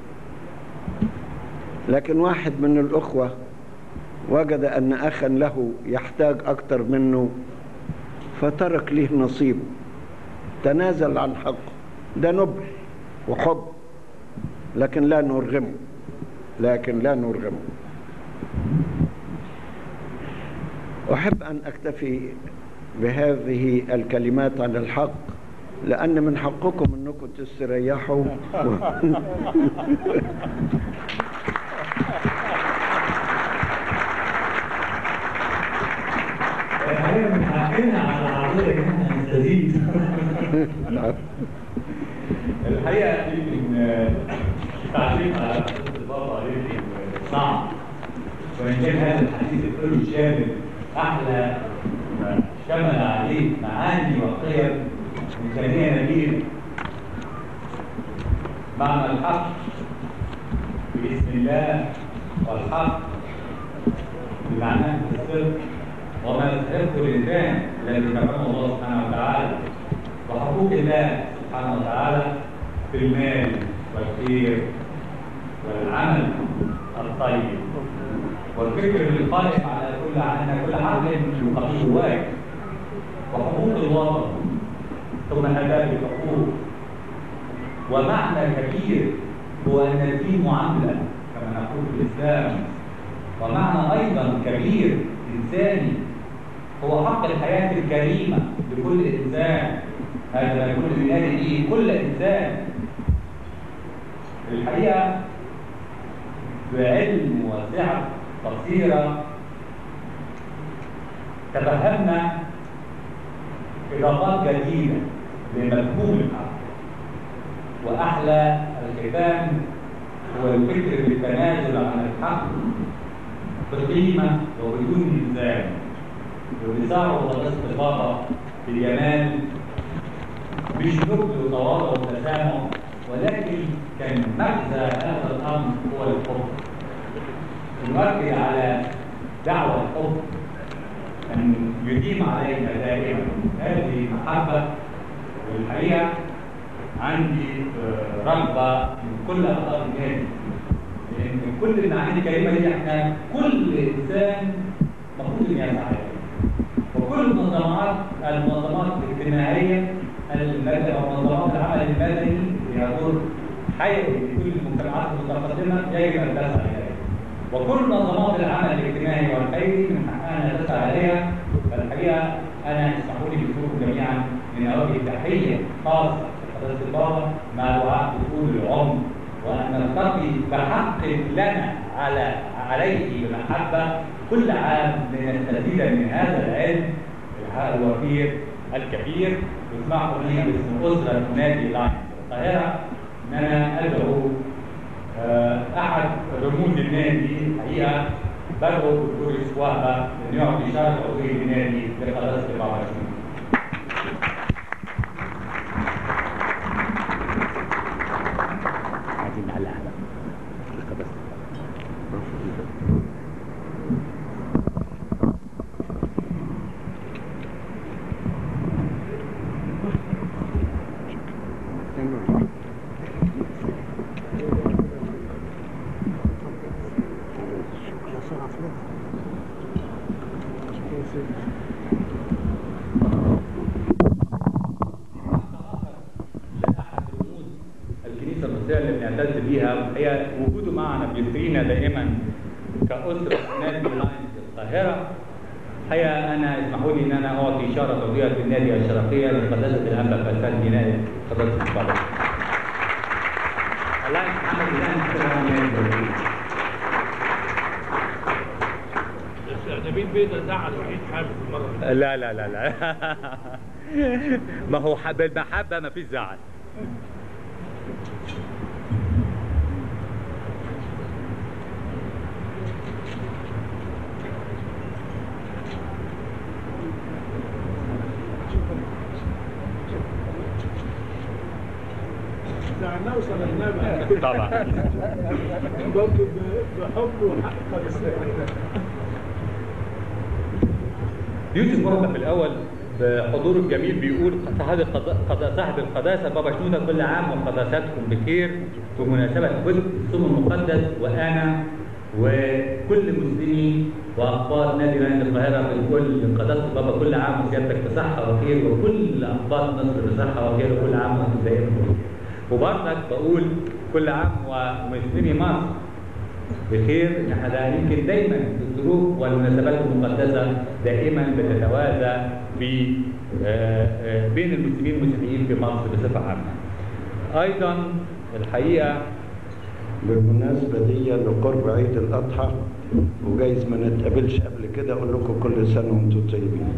لكن واحد من الأخوة وجد أن أخا له يحتاج أكتر منه فترك له نصيبه تنازل عن حقه ده نبل وحب لكن لا نرغمه لكن لا نرغمه أحب أن أكتفي بهذه الكلمات عن الحق لأن من حقكم أنكم تستريحوا الحقيقة من حقنا على حضرتك ان احنا نستزيد نعم. الحقيقة يمكن التعليق على قصة البابا يمكن صعب وإن كان هذا الحديث كله شامل أحلى ما شمل عليه معاني وقيم إنسانية نبيل معنى الحق باسم الله والحق بمعناه الصدق وما يستحقه الإنسان الذي كرمه الله سبحانه وتعالى وحقوق الله سبحانه وتعالى في المال والخير والعمل الطيب والفكر القائم على كل ان كل عقل يقضيه واجب وحقوق الوطن ثم هذه الحقوق ومعنى كبير هو ان في معامله كما نقول في الاسلام ومعنى ايضا كبير انساني هو حق الحياه الكريمه لكل انسان هذا ما يقول بنادي به كل انسان الحقيقه بعلم وسعه بصيره تفهمنا اضافات جديده لمفهوم الحق واحلى الختام هو الفكر بالتنازل عن الحق بقيمه وبدون الزام وبزعر والاستفاضه بجمال مش نبل وتواضع وتسامح ولكن كان مغزى هذا الامر هو الحب نركز على دعوه الحب ان يديم علينا دائما هذه محبه والحقيقه عندي آه، رغبه من كل اعضاء النادي لان كل المعاني الكريمه دي احنا كل انسان المفروض ان يسعى إليها. وكل المنظمات المنظمات الاجتماعيه المدنيه ومنظمات العمل المدني هي دور حيوي لكل المجتمعات المتقدمه يجب ان تسعى اليها. وكل منظمات العمل الاجتماعي والخيري من حقها ان تسعى اليها فالحقيقه خاص بقداسة البابا مع دعاء بطول العمر وأن نلتقي بحق لنا على عليه بمحبة كل عام لنستفيد من هذا العلم الوفير الكبير يسمحوا لي باسم أسرة نادي لاين القاهرة إن أنا أدعو آه، أحد رموز النادي الحقيقة بدعو الدكتور يوسف وهبة إنه يعطي شرف عضوية النادي لقداسة البابا شنودة. عايزين نعلقها بقى لقداسة لأحد رموز الكنيسة المصرية اللي بنعتز بيها هي وجوده معنا بيثرينا دائما كأسرة نادي لاينز القاهرة هيا أنا اسمحوا لي إن أنا أعطي إشارة عضوية في النادي الشرفية لقداسة الأنبا فلسان بناء قداسة البابا. اللاينز محمد اللاينز كمان نادي نبيل بيضة زعل وحيد حامد المرة لا لا لا لا ما هو ح- بالمحبة ما فيش زعل زعلناه وصلحناه بقى طبعا برضه ب- بحب وحق فلسطين يوسف وهبة في الأول بحضوره الجميل بيقول صاحب القضاء قضاء- صاحب القداسة بابا شنودة كل عام وقداستكم بخير بمناسبة جزء الصوم المقدس وأنا وكل مسلمي وأخبار نادي نادي القاهرة بكل قداسة بابا كل عام وسيادتك بصحة وخير وكل أخبار مصر بصحة وخير وكل عام وأنتم دائما بخير وبرضك بقول كل عام ومسلمي مصر بخير احنا ده يمكن دايما الظروف والمناسبات المقدسه دائما بتتوازى ب آه، آه، بين المسلمين والمسيحيين في مصر بصفه عامه. ايضا الحقيقه بالمناسبة دي لقرب عيد الأضحى وجايز ما نتقابلش قبل كده أقول لكم كل سنة وأنتم طيبين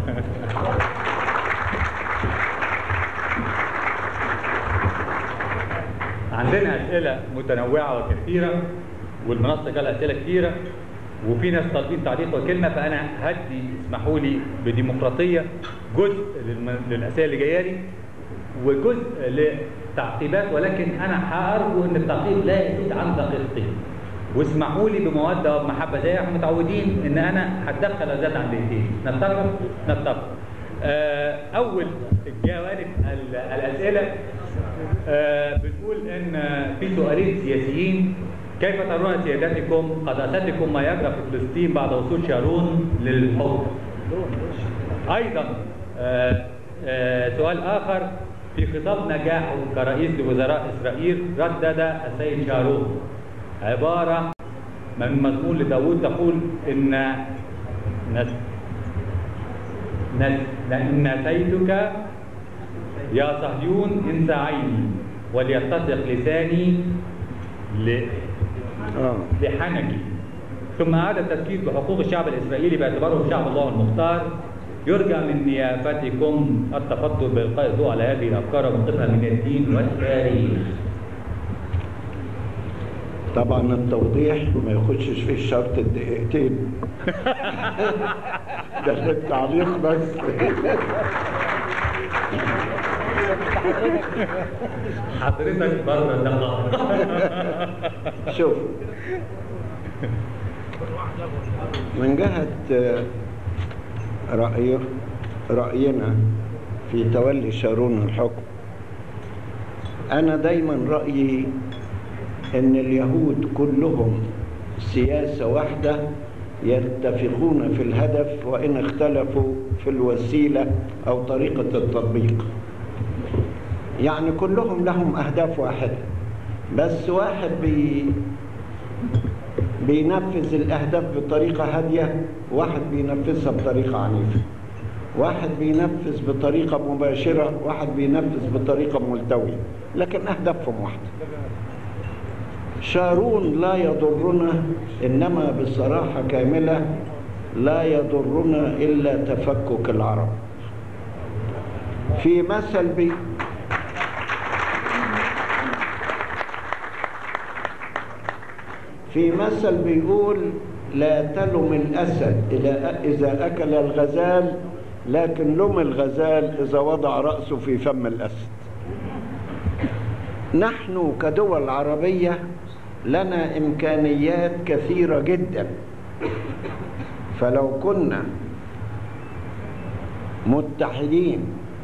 عندنا اسئله متنوعه وكثيره والمنصه جالها اسئله كثيره وفي ناس طالبين تعليق وكلمه فانا هدي اسمحوا لي بديمقراطيه جزء للم- للاسئله اللي جايه لي وجزء لتعقيبات ولكن انا هارجو ان التعقيب لا يزيد عن دقيقتين واسمحوا لي بموده وبمحبه زي ما احنا متعودين ان انا هتدخل زاد عن دقيقتين نتفق نتفق آه، اول جوانب ال- الاسئله آه، بنقول ان في سؤالين سياسيين كيف ترون سيادتكم قداستكم ما يجرى في فلسطين بعد وصول شارون للحكم ايضا آه، آه، سؤال اخر في خطاب نجاحه كرئيس لوزراء اسرائيل ردد السيد شارون عباره من مضمون لداوود تقول ان نس- نس- نسيتك يا صهيون انسى عيني وليتسق لساني ل... آه. لحنكي ثم أعاد التذكير بحقوق الشعب الإسرائيلي باعتباره شعب الله المختار يرجى من نيافتكم التفضل بإلقاء الضوء على هذه الأفكار وموقفها من الدين والتاريخ طبعا التوضيح ما يخشش فيه شرط الدقيقتين ده للتعليق بس حضرتك بره الدقائق شوف من جهة آه، رأي رأينا في تولي شارون الحكم أنا دايما رأيي أن اليهود كلهم سياسة واحدة يتفقون في الهدف وإن اختلفوا في الوسيلة أو طريقة التطبيق يعني كلهم لهم أهداف واحدة بس واحد بي بينفذ الأهداف بطريقة هادية واحد بينفذها بطريقة عنيفة واحد بينفذ بطريقة مباشرة واحد بينفذ بطريقة ملتوية لكن أهدافهم واحدة شارون لا يضرنا إنما بصراحة كاملة لا يضرنا إلا تفكك العرب في مثل بي في مثل بيقول لا تلم الأسد إذا إذا أكل الغزال لكن لم الغزال إذا وضع رأسه في فم الأسد نحن كدول عربية لنا إمكانيات كثيرة جدا فلو كنا متحدين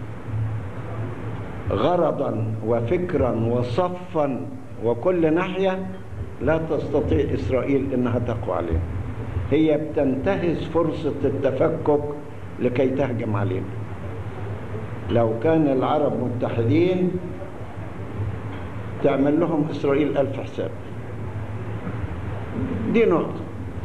غرضا وفكرا وصفا وكل ناحية لا تستطيع إسرائيل إنها تقوى علينا هي بتنتهز فرصة التفكك لكي تهجم علينا لو كان العرب متحدين تعمل لهم إسرائيل ألف حساب دي نقطة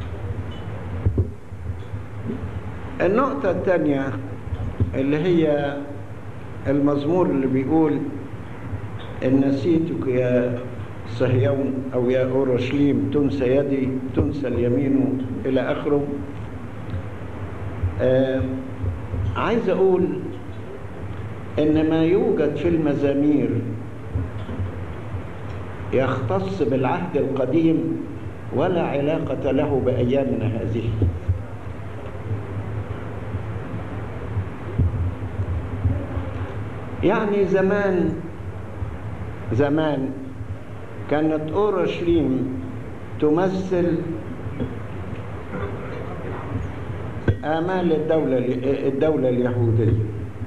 النقطة الثانية اللي هي المزمور اللي بيقول إن نسيتك يا صهيون أو يا أورشليم تنسى يدي تنسى اليمين إلى آخره آه عايز أقول إن ما يوجد في المزامير يختص بالعهد القديم ولا علاقة له بأيامنا هذه يعني زمان زمان كانت أورشليم تمثل آمال الدولة الدولة اليهودية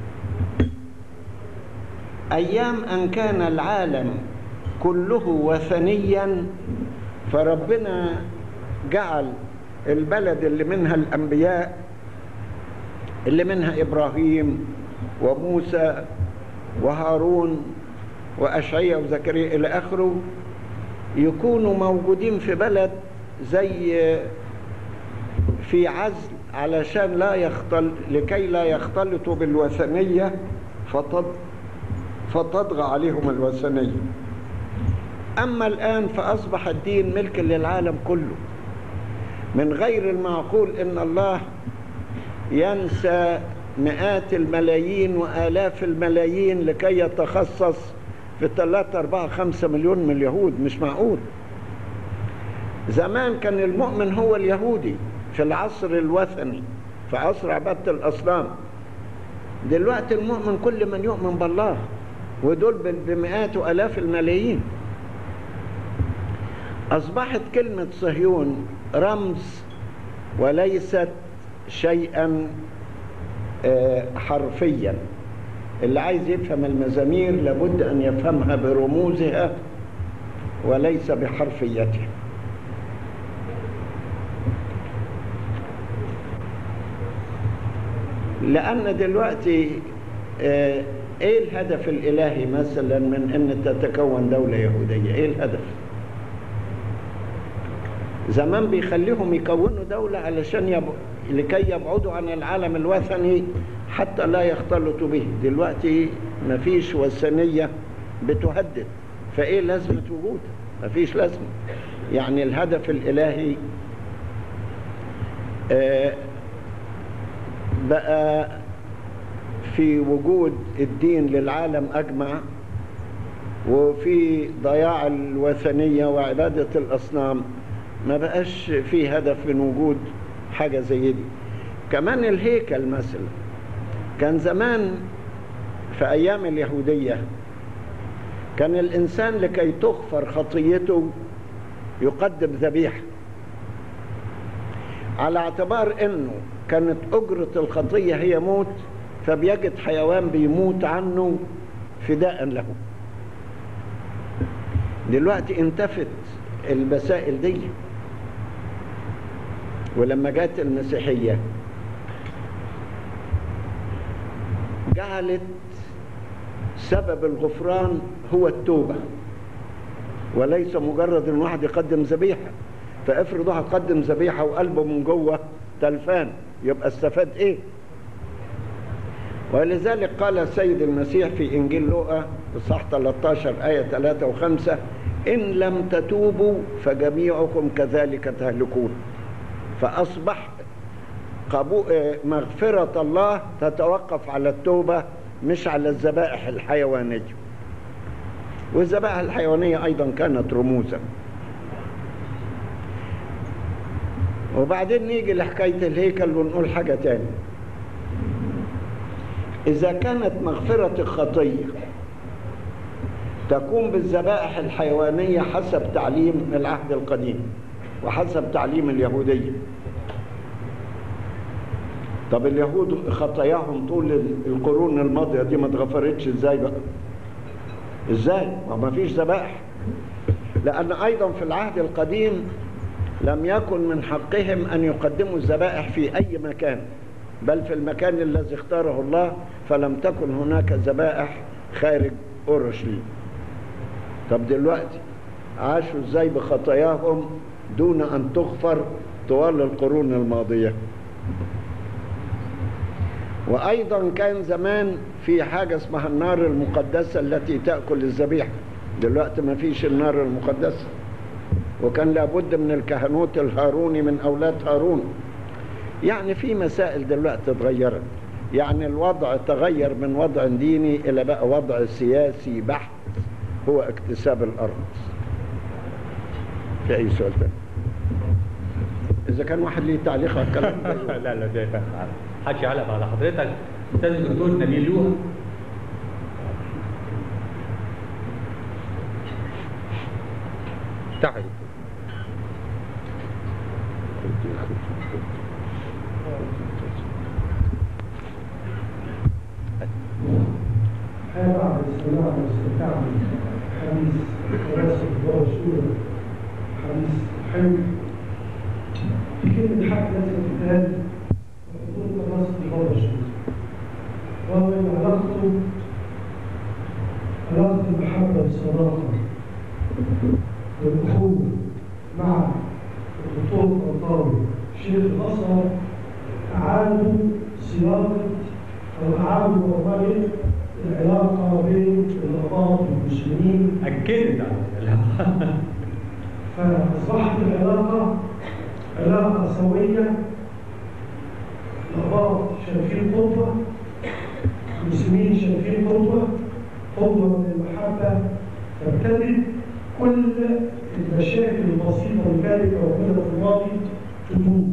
أيام أن كان العالم كله وثنيا فربنا جعل البلد اللي منها الأنبياء اللي منها إبراهيم وموسى وهارون وأشعيا وزكريا إلى آخره يكونوا موجودين في بلد زي في عزل علشان لا يختل لكي لا يختلطوا بالوثنية فتض فتطغى عليهم الوثنية أما الآن فأصبح الدين ملك للعالم كله من غير المعقول إن الله ينسى مئات الملايين وآلاف الملايين لكي يتخصص في 3 4 5 مليون من اليهود مش معقول زمان كان المؤمن هو اليهودي في العصر الوثني في عصر عبادة الأصنام دلوقتي المؤمن كل من يؤمن بالله ودول بمئات وآلاف الملايين أصبحت كلمة صهيون رمز وليست شيئا حرفيا اللي عايز يفهم المزامير لابد أن يفهمها برموزها وليس بحرفيتها لأن دلوقتي ايه الهدف الالهي مثلا من ان تتكون دولة يهودية ايه الهدف زمان بيخليهم يكونوا دولة علشان يب... لكي يبعدوا عن العالم الوثني حتى لا يختلطوا به دلوقتي مفيش وثنية بتهدد فايه لازمة وجود مفيش لازمة يعني الهدف الالهي آه بقى في وجود الدين للعالم أجمع وفي ضياع الوثنية وعبادة الأصنام ما بقاش في هدف من وجود حاجة زي دي كمان الهيكل مثلا كان زمان في أيام اليهودية كان الإنسان لكي تغفر خطيته يقدم ذبيحة على اعتبار أنه كانت أجرة الخطية هي موت فبيجد حيوان بيموت عنه فداء له دلوقتي انتفت المسائل دي ولما جت المسيحية جعلت سبب الغفران هو التوبة وليس مجرد ان واحد يقدم ذبيحة فافرض واحد قدم ذبيحة وقلبه من جوه تلفان يبقى استفاد ايه ولذلك قال السيد المسيح في إنجيل لوقا إصحاح 13 آية 3 و5 إن لم تتوبوا فجميعكم كذلك تهلكون فأصبح قبو... آه، مغفرة الله تتوقف على التوبة مش على الذبائح الحيوانية والذبائح الحيوانية أيضا كانت رموزا وبعدين نيجي لحكاية الهيكل ونقول حاجة تاني إذا كانت مغفرة الخطية تكون بالذبائح الحيوانية حسب تعليم العهد القديم وحسب تعليم اليهودية طب اليهود خطاياهم طول القرون الماضية دي ما اتغفرتش ازاي بقى ازاي ما ما فيش ذبائح لأن أيضا في العهد القديم لم يكن من حقهم أن يقدموا الذبائح في أي مكان بل في المكان الذي اختاره الله فلم تكن هناك ذبائح خارج أورشليم طب دلوقتي عاشوا ازاي بخطاياهم دون أن تغفر طوال القرون الماضية وأيضا كان زمان في حاجة اسمها النار المقدسة التي تأكل الذبيحة دلوقتي ما فيش النار المقدسة وكان لابد من الكهنوت الهاروني من أولاد هارون يعني في مسائل دلوقتي اتغيرت يعني الوضع تغير من وضع ديني إلى بقى وضع سياسي بحت هو اكتساب الأرض في أي سؤال تاني إذا كان واحد ليه تعليق على الكلام ده لا لا ده حدش يعلق على حضرتك استاذ الدكتور نبيل لوها تعال هذا بعد الاستماع والاستمتاع بالحديث دراسة ورسول حديث حلو في كلمة حق لازم تتقال وحضور دراسة ورسول وهو إن علاقته علاقة المحبة والصداقة والأخوة مع الدكتور الطنطاوي شيخ الأزهر أعادوا صياغة أو أعادوا برمجة العلاقة بين الأقباط والمسلمين أكدت على فأصبحت العلاقة علاقة سوية الأقباط شايفين قدوة المسلمين شايفين قدوة قدوة من المحبة تبتدئ كل المشاكل البسيطة اللي كانت موجودة في الماضي تدوم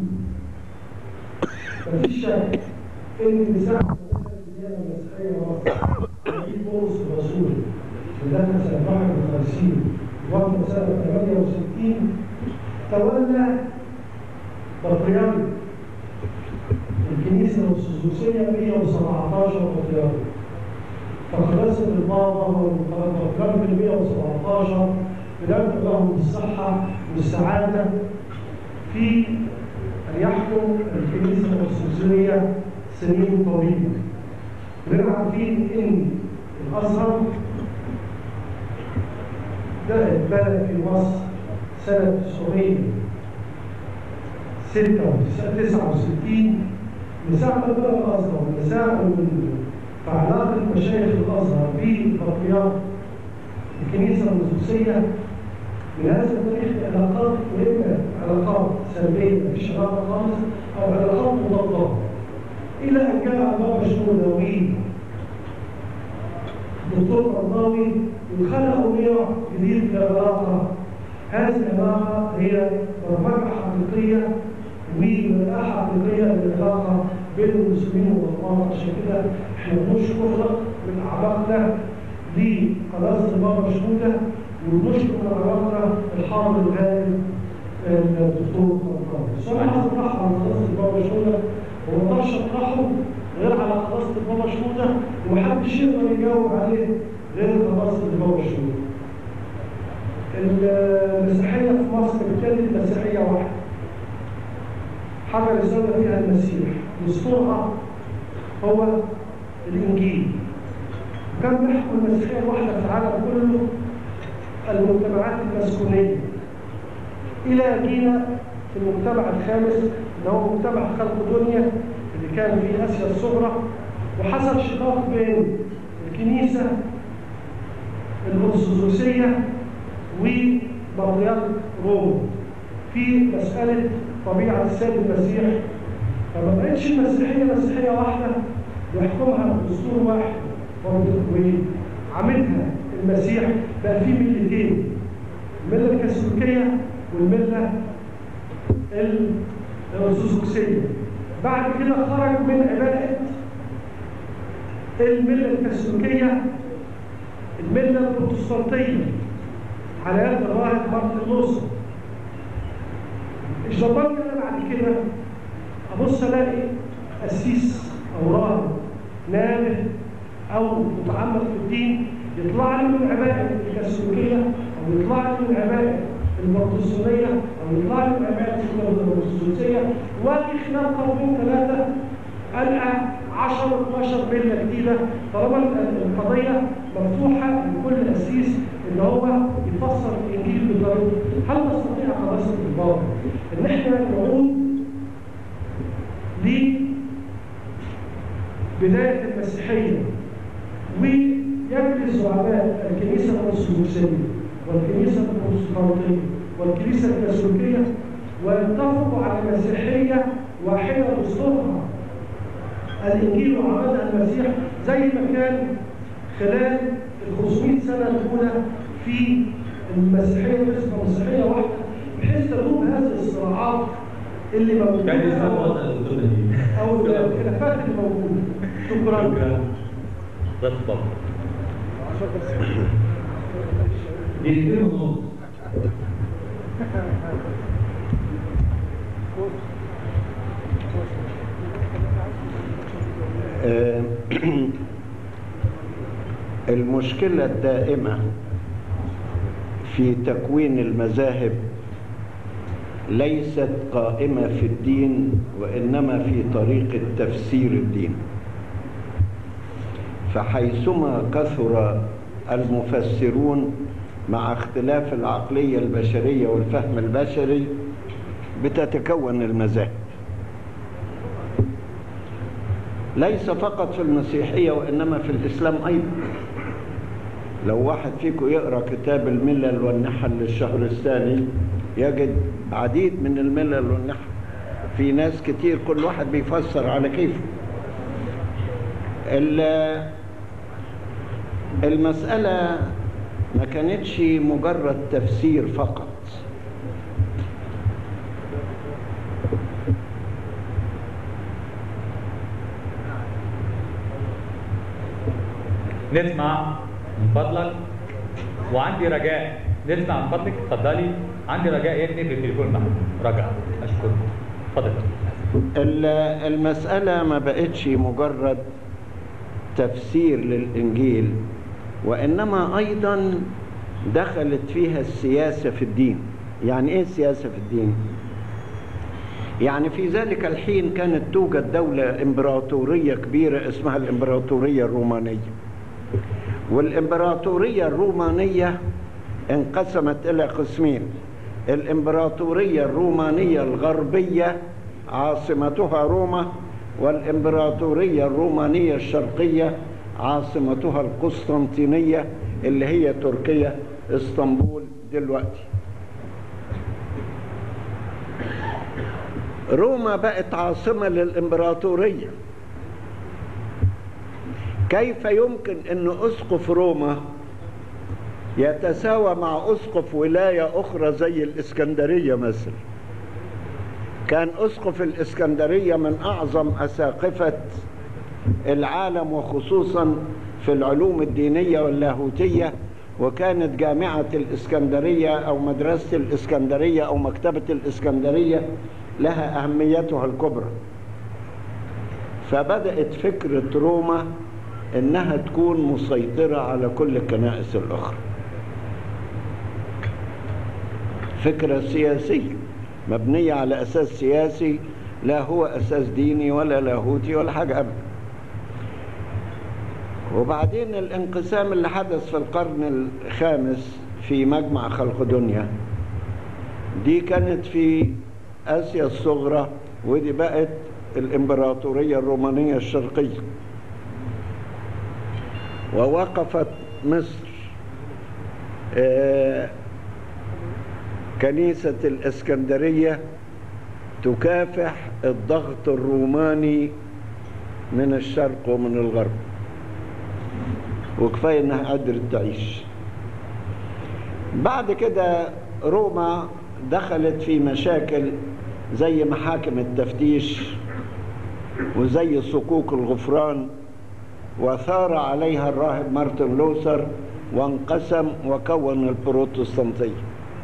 مفيش شك إن مساحة الديانة المسيحية مصر عيد بولس الرسول في داخل سنة 51 وقت سنة 68 تولى بطريرك الكنيسة الأرثوذكسية 117 بطريرك فخلصت البابا والبطريرك ال 117 بندعو لهم بالصحة والسعادة في أن يحكم الكنيسة الأرثوذكسية سنين طويلة. كلنا عارفين إن الأزهر ده اتبنى في مصر سنة 969 من ساعة ما بنى الأزهر من ساعة من فعلاقة مشايخ الأزهر بالبطريرك الكنيسة الأرثوذكسية من هذا التاريخ علاقات وإما علاقات سلبية مفيش علاقة خالص أو علاقات مضادة إلى أن جاء بابا شنوداوي الدكتور قرضاوي وخلقوا نوع جديد من العلاقة هذه العلاقة هي برمجة حقيقية وملاءة حقيقية للعلاقة بين المسلمين والأطفال عشان كده احنا بنشكر من أعماقنا لقناة البابا شنودة ونشكر من أعماقنا الحاضر الغالب الدكتور قرضاوي. السؤال عايز أطرحه على قناة البابا شنودة وما اقدرش أطرحه غير على قناة البابا شنودة ومحدش يقدر يجاوب عليه غير قناة البابا شنودة. المسيحية في مصر ابتدت مسيحية واحدة حاجة رسالة فيها المسيح دستورها هو الإنجيل كان بيحكم المسيحية الواحدة في العالم كله المجتمعات المسكونية إلى جينا في المجتمع الخامس اللي هو مجتمع خلق دنيا اللي كان في آسيا الصغرى وحصل شقاق بين الكنيسة الأرثوذكسية وبطريرك روما في مسألة طبيعة السيد المسيح فما بقتش المسيحية مسيحية واحدة يحكمها دستور واحد وعاملها المسيح بقى في ملتين الملة الكاثوليكية والملة الأرثوذكسية بعد كده خرج من عباءة الملة الكاثوليكية الملة البروتستانتية على يد الراهب مارتن لوثر الجربان انا بعد كده ابص الاقي قسيس او راهب نابه او متعمق في الدين يطلع لي من عباءة الكاثوليكية او يطلع لي من عباءة البروتستانتية او يطلع لي من عباءة البروتستانتية واجي خلال قرنين ثلاثة ألقى 10 12 ملة جديدة طالما القضية مفتوحة لكل قسيس إن هو يفسر الإنجيل بطريقته هل نستطيع قداسة البابا إن إحنا نعود لبداية المسيحية ويجلس زعماء الكنيسة الأرثوذكسية والكنيسة البروتستانتية والكنيسة الكاثوليكية ويتفقوا على مسيحية واحدة دستورها الإنجيل وعملها المسيح زي ما كان خلال ال 500 سنة الأولى في المسيحية نسبة مسيحية واحدة بحيث تدوم هذه الصراعات اللي موجودة كان يسمى وضع الدولة دي أو الخلافات اللي موجودة شكرا بس طبعا دقيقتين ونص آه، المشكلة الدائمة في تكوين المذاهب ليست قائمة في الدين وإنما في طريقة تفسير الدين فحيثما كثر المفسرون مع اختلاف العقلية البشرية والفهم البشري بتتكون المذاهب ليس فقط في المسيحية وإنما في الإسلام أيضا لو واحد فيكم يقرأ كتاب الملل والنحل للشهر الثاني يجد عديد من الملل والنحل في ناس كتير كل واحد بيفسر على كيفه ال- المسألة ما كانتش مجرد تفسير فقط نسمع من فضلك وعندي رجاء نسمع من فضلك اتفضلي عندي رجاء يا ابني في التليفون معاك رجاء اشكرك اتفضل ال- المسألة ما بقتش مجرد تفسير للإنجيل وإنما أيضا دخلت فيها السياسة في الدين يعني إيه السياسة في الدين؟ يعني في ذلك الحين كانت توجد دولة إمبراطورية كبيرة اسمها الإمبراطورية الرومانية والإمبراطورية الرومانية انقسمت إلى قسمين الإمبراطورية الرومانية الغربية عاصمتها روما والإمبراطورية الرومانية الشرقية عاصمتها القسطنطينية اللي هي تركيا اسطنبول دلوقتي روما بقت عاصمة للإمبراطورية كيف يمكن أن أسقف روما يتساوى مع أسقف ولاية أخرى زي الإسكندرية مثلا كان أسقف الإسكندرية من أعظم أساقفة العالم وخصوصا في العلوم الدينية واللاهوتية وكانت جامعة الإسكندرية أو مدرسة الإسكندرية أو مكتبة الإسكندرية لها أهميتها الكبرى فبدأت فكرة روما إنها تكون مسيطرة على كل الكنائس الأخرى فكرة سياسية مبنية على أساس سياسي لا هو أساس ديني ولا لاهوتي ولا حاجة أبدا وبعدين الانقسام اللي حدث في القرن الخامس في مجمع خلق دنيا دي كانت في آسيا الصغرى ودي بقت الإمبراطورية الرومانية الشرقية ووقفت مصر آه، كنيسة الإسكندرية تكافح الضغط الروماني من الشرق ومن الغرب وكفاية انها قدرت تعيش بعد كده روما دخلت في مشاكل زي محاكم التفتيش وزي صكوك الغفران وثار عليها الراهب مارتن لوثر وانقسم وكون البروتستانتية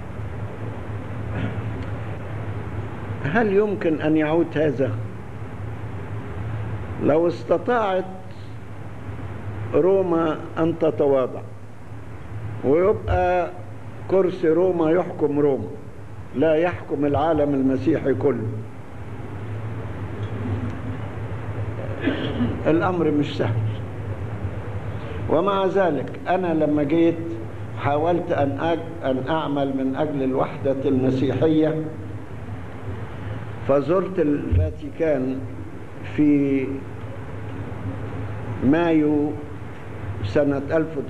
هل يمكن أن يعود هذا؟ لو استطاعت روما أن تتواضع ويبقى كرسي روما يحكم روما لا يحكم العالم المسيحي كله الأمر مش سهل ومع ذلك أنا لما جيت حاولت أن أج- أن أعمل من أجل الوحدة المسيحية فزرت الفاتيكان في مايو سنة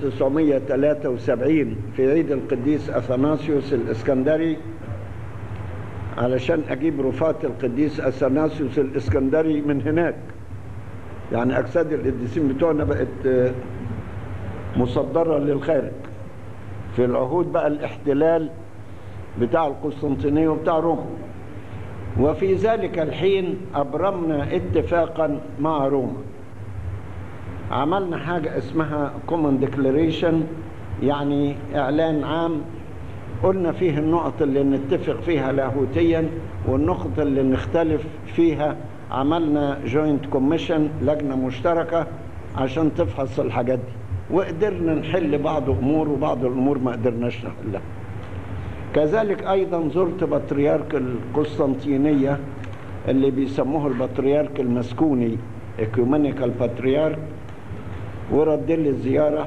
1973 في عيد القديس أثناسيوس الإسكندري علشان أجيب رفات القديس أثناسيوس الإسكندري من هناك يعني أجساد القديسين بتوعنا بقت آه، مصدرة للخارج في العهود بقى الاحتلال بتاع القسطنطينية وبتاع روما وفي ذلك الحين أبرمنا اتفاقا مع روما عملنا حاجة اسمها common declaration يعني إعلان عام قلنا فيه النقط اللي نتفق فيها لاهوتيا والنقط اللي نختلف فيها عملنا جوينت كوميشن لجنة مشتركة عشان تفحص الحاجات دي وقدرنا نحل بعض أمور وبعض الأمور ما قدرناش نحلها كذلك أيضا زرت بطريرك القسطنطينية اللي بيسموه البطريرك المسكوني اكيومينيكال باتريارك ورد لي الزيارة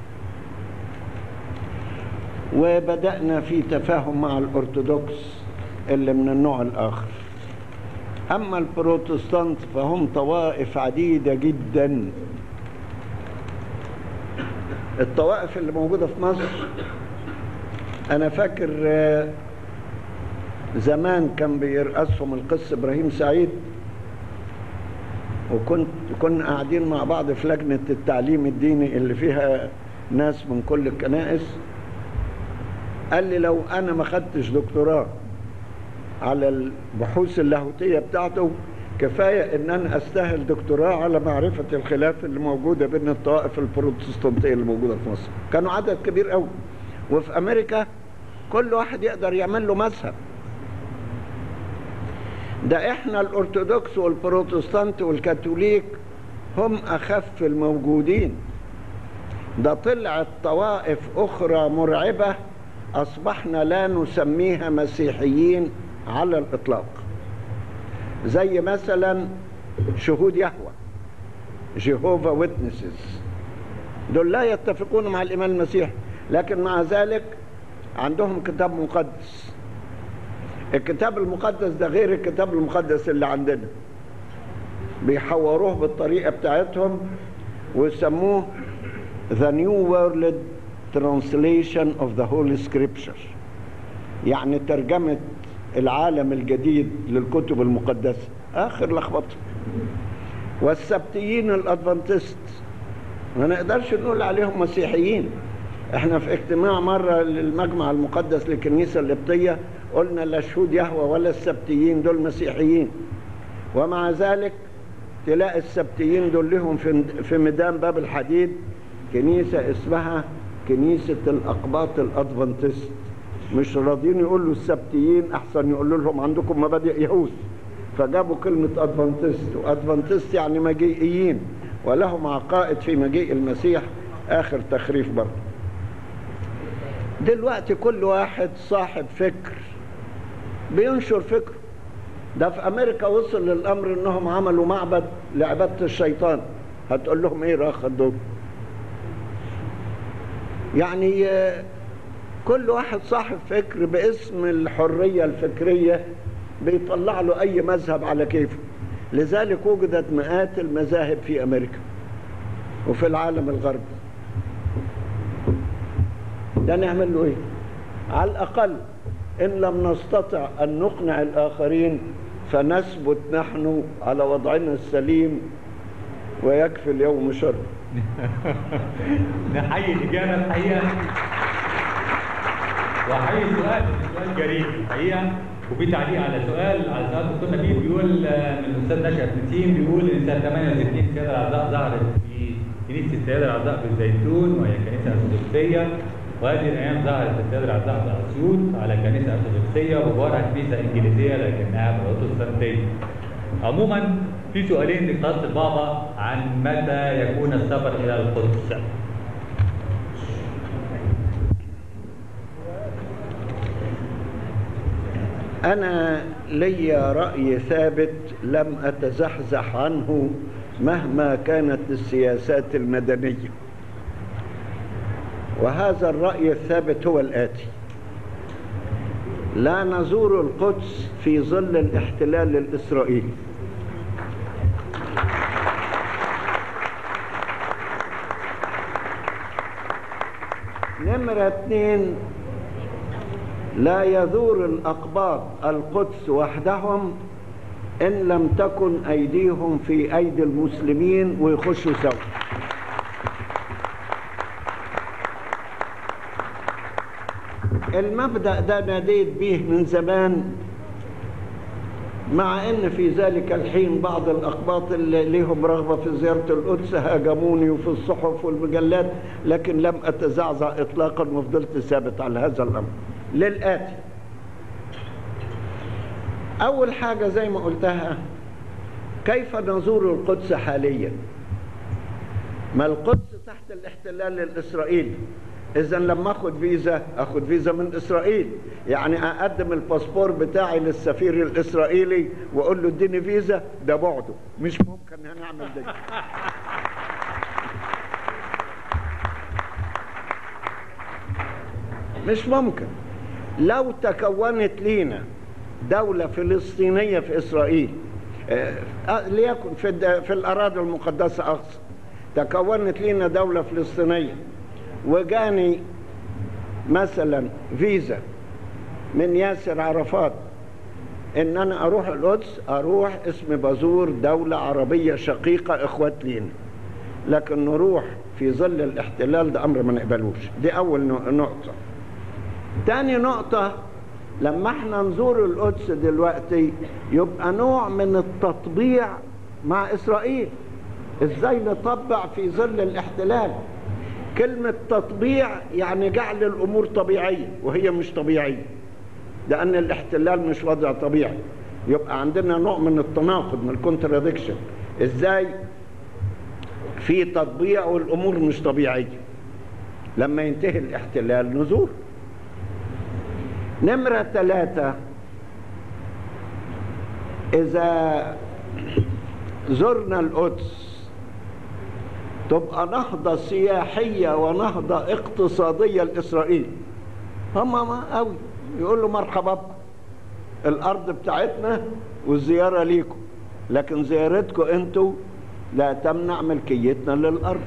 وبدأنا في تفاهم مع الأرثوذكس اللي من النوع الآخر أما البروتستانت فهم طوائف عديدة جدا الطوائف اللي موجودة في مصر أنا فاكر آه، زمان كان بيرأسهم القس إبراهيم سعيد وكنت كنا قاعدين مع بعض في لجنة التعليم الديني اللي فيها ناس من كل الكنائس قال لي لو أنا ما خدتش دكتوراه على البحوث اللاهوتية بتاعته كفاية إن أنا أستاهل دكتوراه على معرفة الخلاف اللي موجودة بين الطوائف البروتستانتية اللي موجودة في مصر كانوا عدد كبير قوي وفي أمريكا كل واحد يقدر يعمل له مذهب ده احنا الارثوذكس والبروتستانت والكاثوليك هم اخف الموجودين ده طلعت طوائف اخرى مرعبه اصبحنا لا نسميها مسيحيين على الاطلاق زي مثلا شهود يهوه جيهوفا ويتنسز دول لا يتفقون مع الايمان المسيحي لكن مع ذلك عندهم كتاب مقدس الكتاب المقدس ده غير الكتاب المقدس اللي عندنا بيحوروه بالطريقة بتاعتهم ويسموه The New World Translation of the Holy Scripture يعني ترجمة العالم الجديد للكتب المقدسة آخر لخبطة والسبتيين الأدفنتست ما نقدرش نقول عليهم مسيحيين احنا في اجتماع مرة للمجمع المقدس للكنيسة القبطية قلنا لا شهود يهوى ولا السبتيين دول مسيحيين ومع ذلك تلاقي السبتيين دول لهم في في ميدان باب الحديد كنيسة اسمها كنيسة الأقباط الأدفنتست مش راضيين يقولوا السبتيين أحسن يقولوا لهم عندكم مبادئ يهود فجابوا كلمة أدفنتست وأدفنتست يعني مجيئيين ولهم عقائد في مجيء المسيح آخر تخريف برضه دلوقتي كل واحد صاحب فكر بينشر فكره ده في امريكا وصل للامر انهم عملوا معبد لعباده الشيطان هتقول لهم ايه راخ دول يعني آه، كل واحد صاحب فكر باسم الحريه الفكريه بيطلع له اي مذهب على كيفه لذلك وجدت مئات المذاهب في امريكا وفي العالم الغربي ده نعمل له ايه على الاقل ان لم نستطع ان نقنع الاخرين فنثبت نحن على وضعنا السليم ويكفي اليوم شر نحيي الإجابة الحقيقة وأحيي السؤال سؤال جريء الحقيقة وفي تعليق على سؤال على سؤال دكتور نبيل بيقول آه، من الأستاذ نشأت نسيم بيقول إن سنة 68 السيدة العذراء ظهرت في كنيسة السيدة العذراء في الزيتون وهي كنيسة أرثوذكسية وهذه الأيام ظهرت السيدة العذراء في أسيوط على كنيسة أرثوذكسية وبجوارها كنيسة إنجليزية لكنها بروتستانتية. عموما في سؤالين لقصة البابا عن متى يكون السفر إلى القدس. أنا لي رأي ثابت لم أتزحزح عنه مهما كانت السياسات المدنية وهذا الرأي الثابت هو الآتي لا نزور القدس في ظل الاحتلال الإسرائيلي نمرة اثنين لا يزور الأقباط القدس وحدهم إن لم تكن أيديهم في أيدي المسلمين ويخشوا سوا المبدأ ده ناديت به من زمان مع ان في ذلك الحين بعض الاقباط اللي لهم رغبه في زياره القدس هاجموني وفي الصحف والمجلات لكن لم اتزعزع اطلاقا وفضلت ثابت على هذا الامر للاتي اول حاجه زي ما قلتها كيف نزور القدس حاليا ما القدس تحت الاحتلال الاسرائيلي اذا لما اخد فيزا اخد فيزا من اسرائيل يعني اقدم الباسبور بتاعي للسفير الاسرائيلي واقول له اديني فيزا ده بعده مش ممكن هنعمل ده مش ممكن لو تكونت لينا دولة فلسطينية في إسرائيل آه، ليكن في, الد- في الأراضي المقدسة أقصى تكونت لينا دولة فلسطينية وجاني مثلا فيزا من ياسر عرفات ان انا اروح القدس اروح اسم بزور دولة عربية شقيقة اخوات لينا لكن نروح في ظل الاحتلال ده امر ما نقبلوش دي اول نق- نقطة تاني نقطة لما احنا نزور القدس دلوقتي يبقى نوع من التطبيع مع اسرائيل ازاي نطبع في ظل الاحتلال كلمة تطبيع يعني جعل الامور طبيعية وهي مش طبيعية لان الاحتلال مش وضع طبيعي يبقى عندنا نوع من التناقض من الكونتراديكشن ازاي في تطبيع والامور مش طبيعية لما ينتهي الاحتلال نزور نمرة ثلاثة إذا زرنا القدس تبقى نهضة سياحية ونهضة اقتصادية لإسرائيل هم ما قوي يقول له مرحبا الأرض بتاعتنا والزيارة ليكم لكن زيارتكم انتوا لا تمنع ملكيتنا للأرض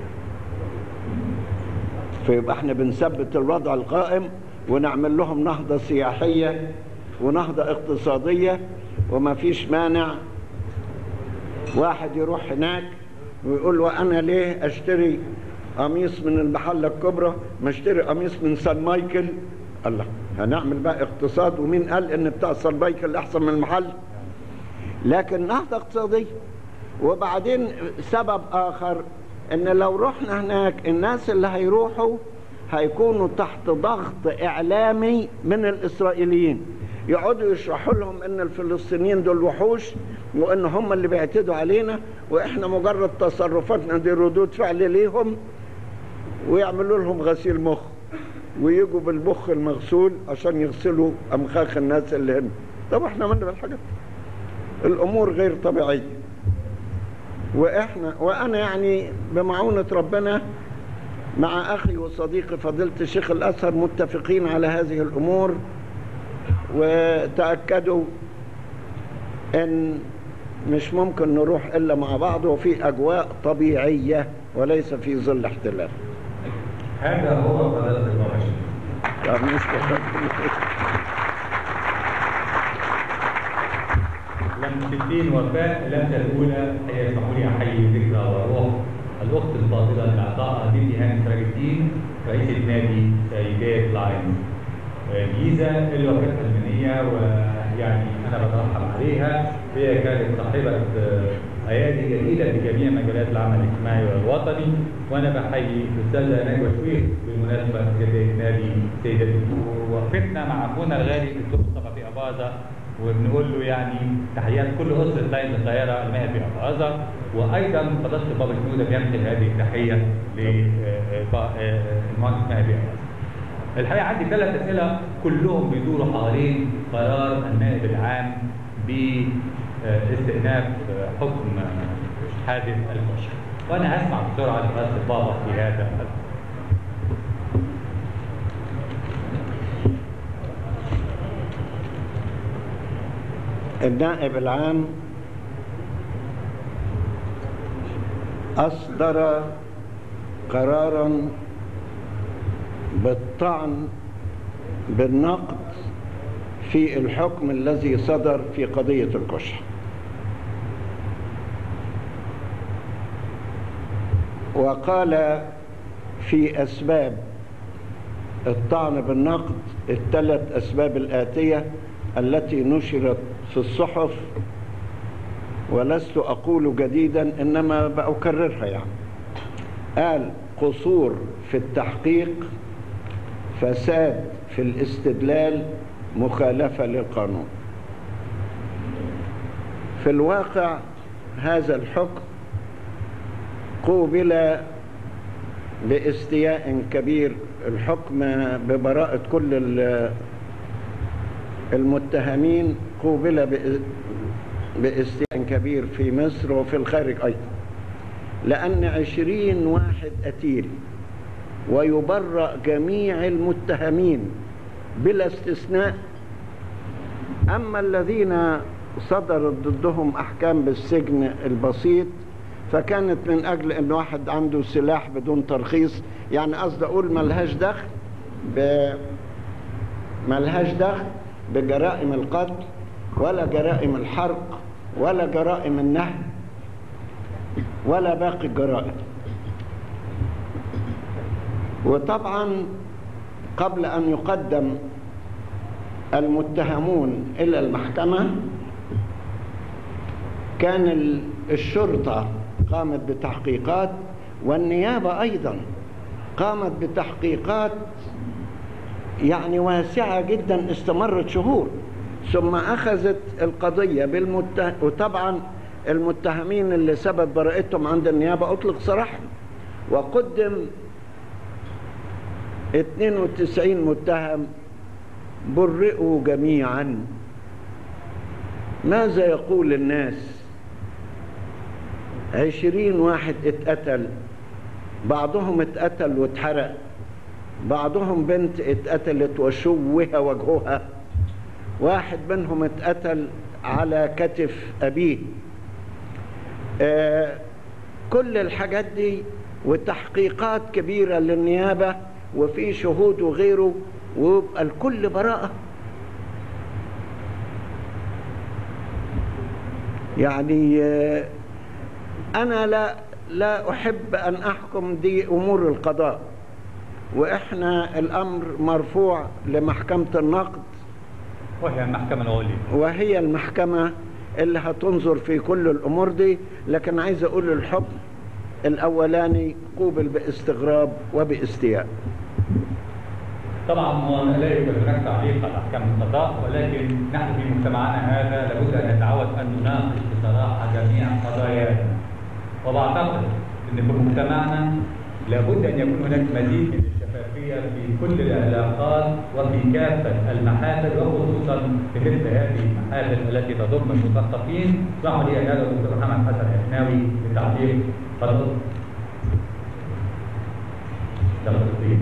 فيبقى احنا بنثبت الوضع القائم ونعمل لهم نهضة سياحية ونهضة اقتصادية وما فيش مانع واحد يروح هناك ويقول له أنا ليه أشتري قميص من المحلة الكبرى ما اشتري قميص من سان مايكل الله هنعمل بقى اقتصاد ومين قال ان بتاع سان مايكل احسن من المحل لكن نهضة اقتصادية وبعدين سبب اخر ان لو رحنا هناك الناس اللي هيروحوا هيكونوا تحت ضغط اعلامي من الاسرائيليين يقعدوا يشرحوا لهم ان الفلسطينيين دول وحوش وان هم اللي بيعتدوا علينا واحنا مجرد تصرفاتنا دي ردود فعل ليهم ويعملوا لهم غسيل مخ ويجوا بالمخ المغسول عشان يغسلوا امخاخ الناس اللي هنا طب احنا مالنا بالحاجات الامور غير طبيعيه واحنا وانا يعني بمعونه ربنا مع اخي وصديقي فضيله الشيخ الازهر متفقين على هذه الامور وتاكدوا ان مش ممكن نروح الا مع بعض وفي اجواء طبيعيه وليس في ظل احتلال هذا هو قرار المرشد طب نشكر لم ستين وفاء اللمسة الأولى هي اسمحوا لي أحيي ذكرى وروح الأخت الفاضلة العطاء بنتي هاني سراج الدين رئيسة نادي سيدات لاينز جيزة اللي وفاتها المنية ويعني أنا بترحم عليها هي كانت صاحبة آه، أيادي جديدة في جميع مجالات العمل الاجتماعي والوطني وأنا بحيي الأستاذة نجوى شويخ بالمناسبة جدية نادي سيدات وقفتنا مع أخونا الغالي الدكتور مصطفى في أباظة وبنقول له يعني تحيات كل اسره لاين القاهره الماهر في اباظه وايضا قداسه بابا شنوده بيمثل هذه التحيه للمهندس ماهر في اباظه. الحقيقه عندي ثلاث اسئله كلهم بيدوروا حوالين قرار النائب العام باستئناف حكم حادث الكشك وانا هسمع بسرعه لقداسه بابا في هذا الأمر. النائب العام أصدر قرارا بالطعن بالنقد في الحكم الذي صدر في قضية الكشح وقال في أسباب الطعن بالنقد الثلاث أسباب الآتية التي نشرت في الصحف ولست أقول جديدا إنما بأكررها يعني قال قصور في التحقيق فساد في الاستدلال مخالفة للقانون في الواقع هذا الحكم قوبل باستياء كبير الحكم ببراءة كل ال- المتهمين قوبل بإ- باستياء كبير في مصر وفي الخارج أيضا لأن عشرين واحد أتيل ويبرأ جميع المتهمين بلا استثناء أما الذين صدرت ضدهم أحكام بالسجن البسيط فكانت من أجل أن واحد عنده سلاح بدون ترخيص يعني قصد أقول ملهاش دخل ب... ملهاش دخل بجرائم القتل ولا جرائم الحرق ولا جرائم النهب ولا باقي الجرائم وطبعا قبل أن يقدم المتهمون إلى المحكمة كان ال- الشرطة قامت بتحقيقات والنيابة أيضا قامت بتحقيقات يعني واسعة جدا استمرت شهور ثم أخذت القضية بالمتهم وطبعا المتهمين اللي ثبت براءتهم عند النيابة أطلق سراحهم وقدم 92 متهم برئوا جميعا ماذا يقول الناس عشرين واحد اتقتل بعضهم اتقتل واتحرق بعضهم بنت اتقتلت وشوه وجهها واحد منهم اتقتل على كتف أبيه آه كل الحاجات دي وتحقيقات كبيرة للنيابة وفي شهود وغيره ويبقى الكل براءة يعني آه أنا لا لا أحب أن أحكم دي أمور القضاء وإحنا الأمر مرفوع لمحكمة النقد وهي المحكمة العليا وهي المحكمة اللي هتنظر في كل الأمور دي لكن عايز أقول الحكم الأولاني قوبل باستغراب وباستياء طبعا هو لا يوجد هناك تعليق على احكام القضاء ولكن نحن في مجتمعنا هذا لابد ان نتعود ان نناقش بصراحه جميع قضايانا وبعتقد ان في مجتمعنا لابد ان يكون هناك مزيد من الشفافيه في كل العلاقات وفي كافه المحافل وخصوصا في مثل هذه المحافل التي تضم المثقفين اسمحوا لي ان ادعو الدكتور محمد حسن الحناوي للتعليق تفضل تفضل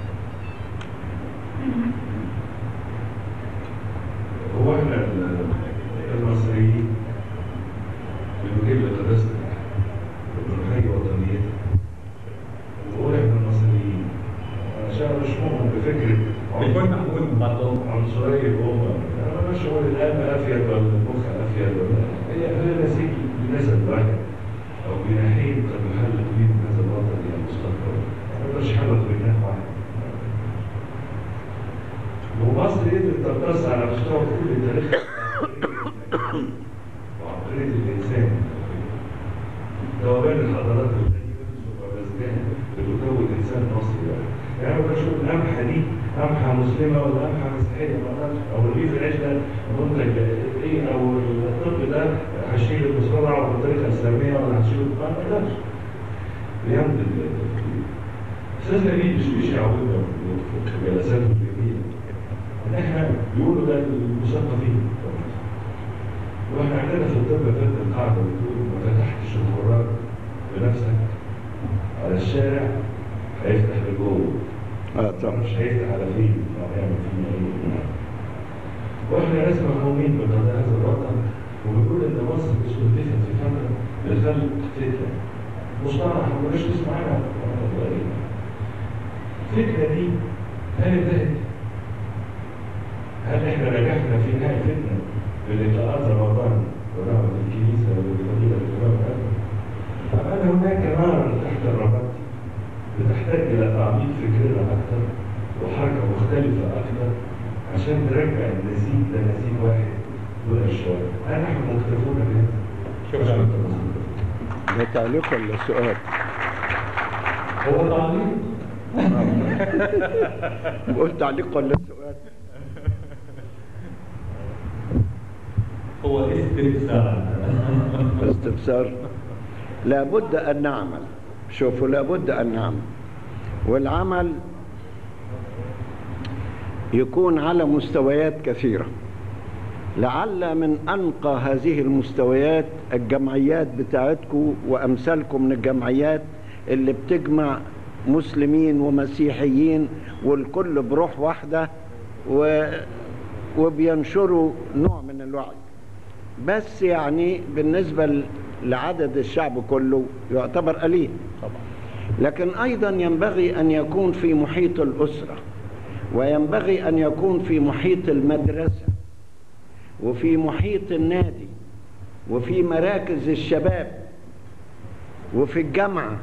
هو احنا ال- المصريين بنجيب لقداستك وبنحيي وطنيتك وهو احنا المصريين شعب مشمول بفكره بكل مستوى كل تاريخ وعقلية الإنسان دوام الحضارات القديمة والأزمان بتكون إنسان مصري يعني يعني بشوف القمحة دي قمحة مسلمة ولا قمحة مسيحية ما أعرفش أو رغيف العيش ده منتج إيه أو الطب ده هشيل المصطنع بالطريقة الإسلامية ولا هشيله ما أقدرش بيعمل أستاذ نبيل مش مش يعودنا في جلساته الجميلة إن إحنا بيقولوا ده المثقفين واحنا عندنا في الطب فات القاعدة بتقول ما فتحتش الخراج بنفسك على الشارع هيفتح لجوه اه طبعا مش هيفتح على فين او هيعمل فينا ايه واحنا ناس مفهومين بقضايا هذا الوطن وبنقول ان مصر استهدفت في فتره لخلق فتنه مصطلح ما كناش نسمع عنها واحنا صغيرين الفتنه دي هل انتهت؟ هل احنا نجحنا في انهاء الفتنه بلقاءات رمضان ونعمة الكنيسة وبفضيلة الإمام أحمد أم أن هناك نار تحت الرماد بتحتاج إلى تعميق فكرنا أكثر وحركة مختلفة أكثر عشان ترجع النسيج ده نسيج واحد دون الشوارع هل نحن مكتفون بهذا؟ شكرا ده تعليق ولا سؤال؟ هو تعليق قلت تعليق ولا سؤال؟ هو استفسار استفسار لابد أن نعمل شوفوا لابد أن نعمل والعمل يكون على مستويات كثيرة لعل من أنقى هذه المستويات الجمعيات بتاعتكم وأمثالكم من الجمعيات اللي بتجمع مسلمين ومسيحيين والكل بروح واحدة و... وبينشروا نوع من الوعي بس يعني بالنسبة ل- لعدد الشعب كله يعتبر قليل لكن أيضا ينبغي أن يكون في محيط الأسرة وينبغي أن يكون في محيط المدرسة وفي محيط النادي وفي مراكز الشباب وفي الجامعة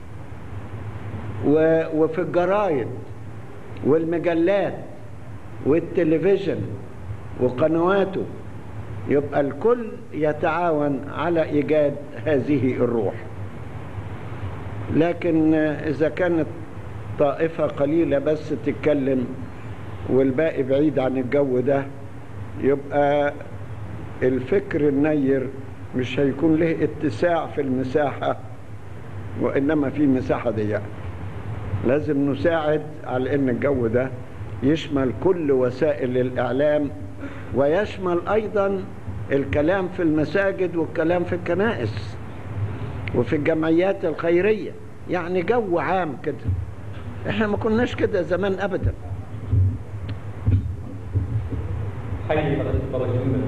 و- وفي الجرايد والمجلات والتلفزيون وقنواته يبقى الكل يتعاون على إيجاد هذه الروح لكن إذا كانت طائفة قليلة بس تتكلم والباقي بعيد عن الجو ده يبقى الفكر النير مش هيكون له اتساع في المساحة وإنما في مساحة ضيقة لازم نساعد على إن الجو ده يشمل كل وسائل الإعلام ويشمل أيضا الكلام في المساجد والكلام في الكنائس وفي الجمعيات الخيرية يعني جو عام كده احنا ما كناش كده زمان أبدا حي حضرتك بابا جنود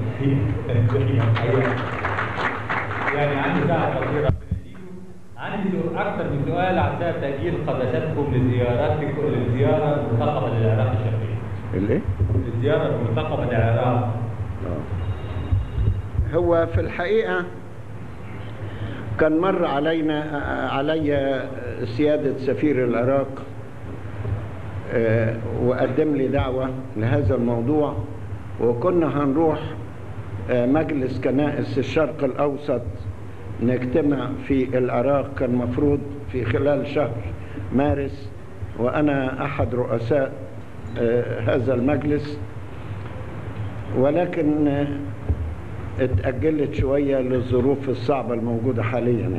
يعني عندي ساعة قصيرة عندي سؤال- أكثر من سؤال عن سبب تأجيل قدساتكم لزيارتكم للزيارة المرتقبة للعراق الشرقي. الايه الزيارة المرتقبة للعراق. هو في الحقيقة كان مر علينا علي سيادة سفير العراق آه، وقدم لي دعوة لهذا الموضوع وكنا هنروح آه، مجلس كنائس الشرق الأوسط نجتمع في العراق كان مفروض في خلال شهر مارس وأنا أحد رؤساء آه، هذا المجلس ولكن آه، اتأجلت شوية للظروف الصعبة الموجودة حاليا يعني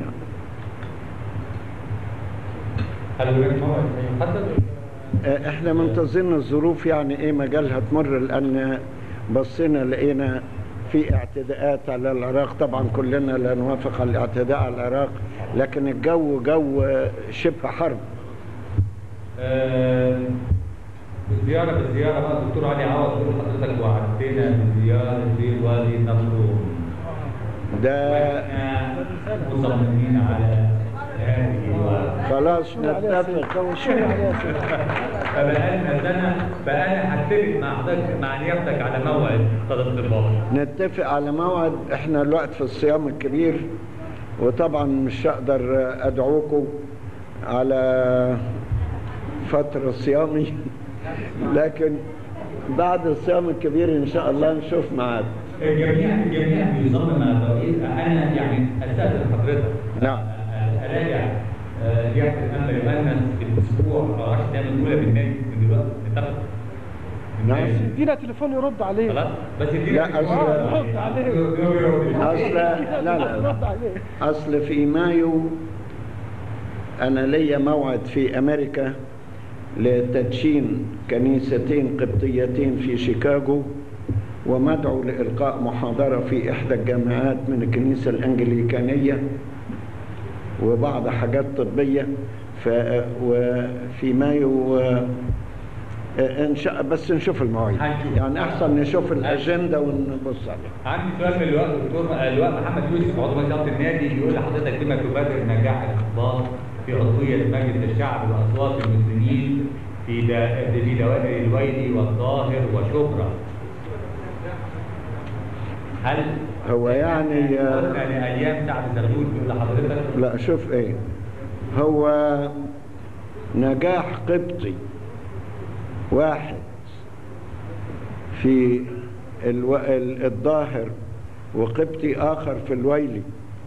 هل هناك موعد محدد؟ آه، احنا منتظرين الظروف يعني ايه مجالها تمر لان بصينا لقينا في اعتداءات على العراق طبعا كلنا لا نوافق على الاعتداء على العراق لكن الجو جو آه، شبه حرب آه، الزيارة بالزيارة بقى الدكتور علي عوض بيقول حضرتك وعدتنا بزيارة بيت وادي النطرون. ده احنا مصممين على هذه الوعد. خلاص نتفق فبقالنا سنة فأنا هتفق مع حضرتك مع نيابتك على موعد قضاء البابا. نتفق على موعد احنا الوقت في الصيام الكبير وطبعا مش هقدر ادعوكم على فترة صيامي لكن بعد الصيام الكبير ان شاء الله نشوف ميعاد الجميع الجميع بيصمم على التوقيت انا يعني استاذن حضرتك نعم اراجع آه، رياضه الامر يؤنس في الاسبوع ما اعرفش تعمل اولى بالنادي من دلوقتي نتفق نعم ادينا تليفون يرد عليه خلاص بس ادينا لا، تليفون. أصل- رد عليه اصل لا لا رد عليه اصل في مايو انا ليا موعد في امريكا لتدشين كنيستين قبطيتين في شيكاغو ومدعو لإلقاء محاضرة في إحدى الجامعات من الكنيسة الأنجليكانية وبعض حاجات طبية ف... وفي مايو آه، إن شاء بس نشوف المواعيد هنشوف. يعني أحسن نشوف الأجندة ونبص عليها عندي سؤال من الوقت دكتور اللواء محمد يوسف عضو مجلس النادي بيقول لحضرتك بما تبرر نجاح الاخبار في عضويه مجلس الشعب واصوات المسلمين في دا- في دوائر الويلي والظاهر وشبرا هل هو يعني آه، قلنا لايام سعد زغلول بيقول لحضرتك لا شوف ايه هو نجاح قبطي واحد في الو... ال- الظاهر وقبطي آخر في الويلي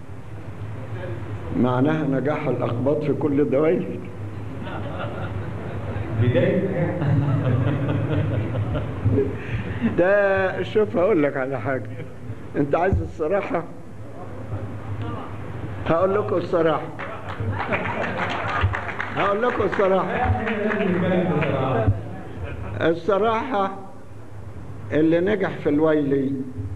معناها نجاح الأقباط في كل الدوائر بدايه ده شوف هقول لك على حاجة انت عايز الصراحة هقول لكم الصراحة هقول لكم الصراحة الصراحة اللي نجح في الويلي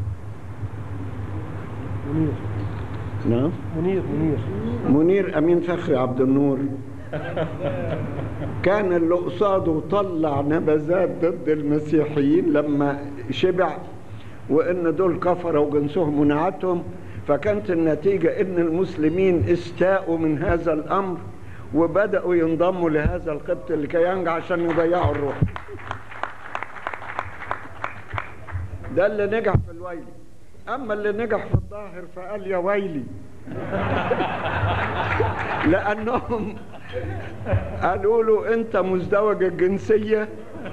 منير نعم منير منير منير أمين فخري عبد النور كان اللي قصاده طلع نبذات ضد المسيحيين لما شبع وان دول كفرة وجنسهم ونعتهم فكانت النتيجة ان المسلمين استاءوا من هذا الامر وبدأوا ينضموا لهذا القبط اللي كان ينجح عشان يضيعوا الروح ده اللي نجح في الويلي اما اللي نجح في الظاهر فقال يا ويلي لانهم قالوا له انت مزدوج الجنسيه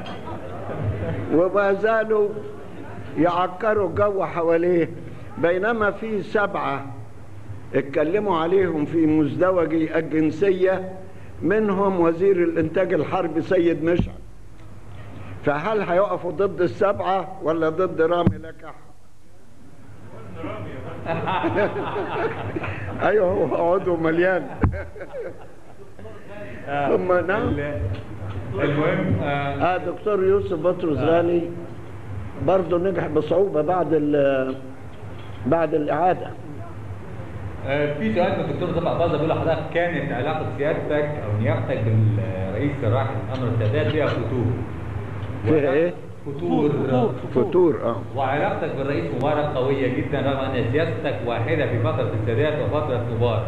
وما زالوا يعكروا الجو حواليه بينما في سبعه اتكلموا عليهم في مزدوجي الجنسيه منهم وزير الانتاج الحربي سيد مشعل فهل هيقفوا ضد السبعه ولا ضد رامي لكح ايوه هو عضو مليان ثم نعم المهم آه، اه دكتور يوسف بطرس غالي برضه نجح بصعوبة بعد ال بعد الإعادة آه، في سؤال من الدكتور ضبع باظه بيقول لحضرتك كانت علاقه سيادتك او نيابتك بالرئيس الراحل انور السادات فيها فتور فيها ايه؟ فتور فتور اه وعلاقتك بالرئيس مبارك قويه جدا رغم ان سياستك واحده في فتره السادات وفتره مبارك.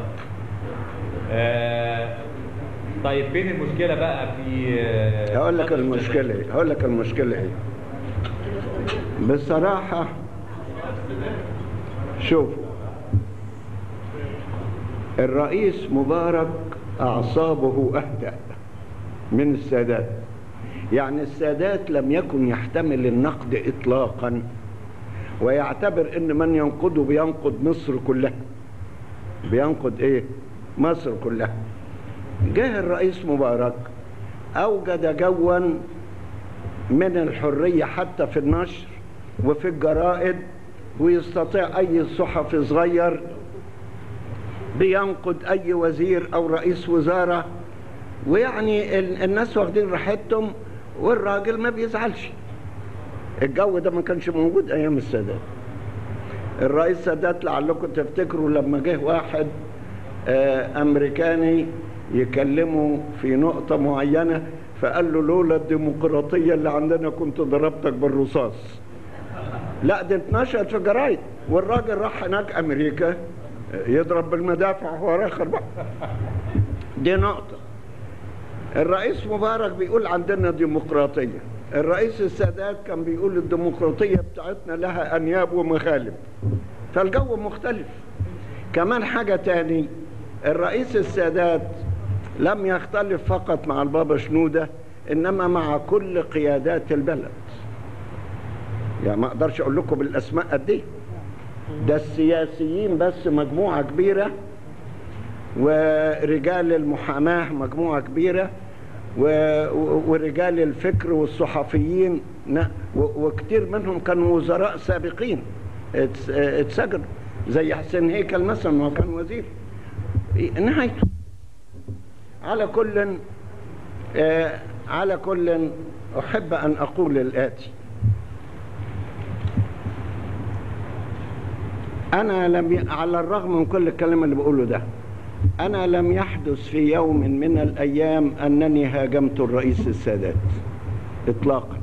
آه طيب فين المشكله بقى في آه، هقول لك فترة المشكلة ايه هقول لك المشكلة ايه بصراحة شوف الرئيس مبارك أعصابه أهدأ من السادات يعني السادات لم يكن يحتمل النقد إطلاقا ويعتبر أن من ينقده بينقد مصر كلها بينقد إيه مصر كلها جه الرئيس مبارك أوجد جوا من الحرية حتى في النشر وفي الجرائد ويستطيع أي صحفي صغير بينقد أي وزير أو رئيس وزارة ويعني ال- الناس واخدين راحتهم والراجل ما بيزعلش الجو ده ما كانش موجود أيام السادات الرئيس سادات لعلكم تفتكروا لما جه واحد آه، أمريكاني يكلمه في نقطة معينة فقال له لولا الديمقراطية اللي عندنا كنت ضربتك بالرصاص لا دي اتنشرت في جرايد والراجل راح هناك أمريكا يضرب بالمدافع وهو راخر بقى دي نقطة الرئيس مبارك بيقول عندنا ديمقراطية الرئيس السادات كان بيقول الديمقراطية بتاعتنا لها أنياب ومخالب فالجو مختلف كمان حاجة تاني الرئيس السادات لم يختلف فقط مع البابا شنودة إنما مع كل قيادات البلد يعني ما اقدرش اقول لكم بالاسماء قد ايه ده السياسيين بس مجموعه كبيره ورجال المحاماه مجموعه كبيره و- و- ورجال الفكر والصحفيين ن- و- وكتير منهم كانوا وزراء سابقين اتس- اتسجنوا زي حسين هيكل مثلا هو كان وزير نهايته على كل آه، على كل احب ان اقول الاتي أنا لم ي... على الرغم من كل الكلام اللي بقوله ده أنا لم يحدث في يوم من الأيام أنني هاجمت الرئيس السادات إطلاقا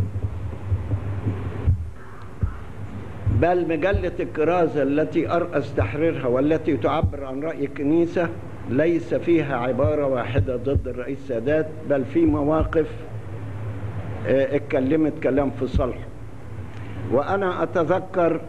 بل مجلة الكرازة التي أرأس تحريرها والتي تعبر عن رأي الكنيسة ليس فيها عبارة واحدة ضد الرئيس السادات بل في مواقف آه، اتكلمت كلام في صالحه وأنا أتذكر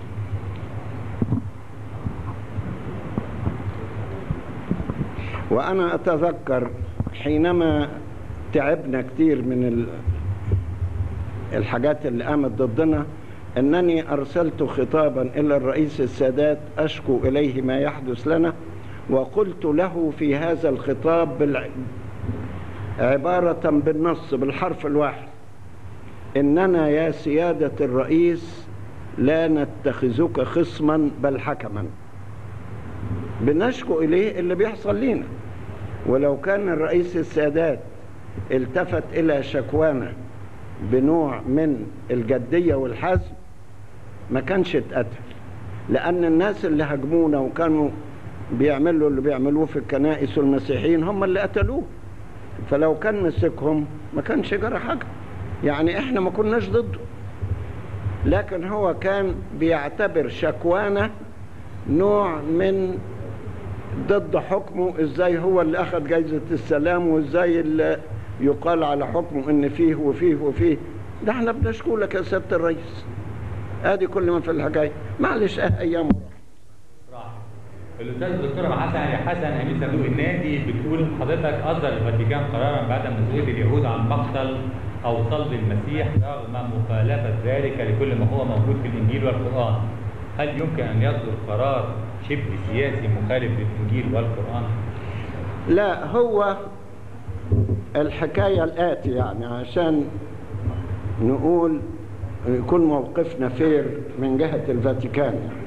وأنا أتذكر حينما تعبنا كتير من ال- الحاجات اللي قامت ضدنا أنني أرسلت خطابا إلى الرئيس السادات أشكو إليه ما يحدث لنا وقلت له في هذا الخطاب بالع... عبارة بالنص بالحرف الواحد إننا يا سيادة الرئيس لا نتخذك خصما بل حكما بنشكو إليه اللي بيحصل لينا ولو كان الرئيس السادات التفت إلى شكوانا بنوع من الجدية والحزم ما كانش اتقتل لأن الناس اللي هاجمونا وكانوا بيعملوا اللي بيعملوه في الكنائس والمسيحيين هم اللي قتلوه فلو كان مسكهم ما كانش جرى حاجة يعني احنا ما كناش ضده لكن هو كان بيعتبر شكوانا نوع من ضد حكمه ازاي هو اللي اخذ جايزة السلام وازاي اللي يقال على حكمه ان فيه وفيه وفيه ده احنا بنشكو لك يا سيادة الرئيس ادي كل ما في الحكاية معلش اه ايام راح الاستاذ الدكتوره حسن علي حسن امين صندوق النادي بتقول حضرتك اصدر الفاتيكان قرارا بعدم مسؤوليه اليهود عن مقتل او صلب المسيح رغم مخالفه ذلك لكل ما هو موجود في الانجيل والقران هل يمكن ان يصدر قرار شبه سياسي مخالف للانجيل والقران لا هو الحكاية الآتي يعني عشان نقول يكون موقفنا فير من جهة الفاتيكان يعني.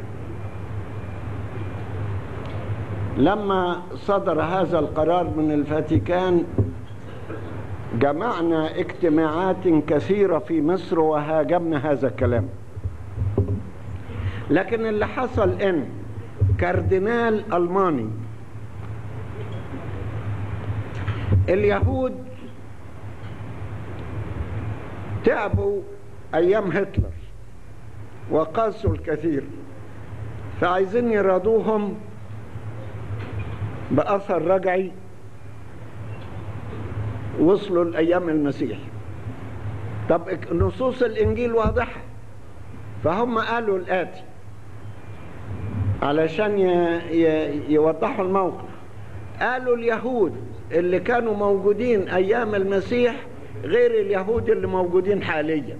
لما صدر هذا القرار من الفاتيكان جمعنا اجتماعات كثيرة في مصر وهاجمنا هذا الكلام لكن اللي حصل ان كاردينال ألماني اليهود تعبوا أيام هتلر وقاسوا الكثير فعايزين يرادوهم بأثر رجعي وصلوا لأيام المسيح طب نصوص الإنجيل واضحة فهم قالوا الآتي علشان ي- ي- يوضحوا الموقف قالوا اليهود اللي كانوا موجودين أيام المسيح غير اليهود اللي موجودين حاليا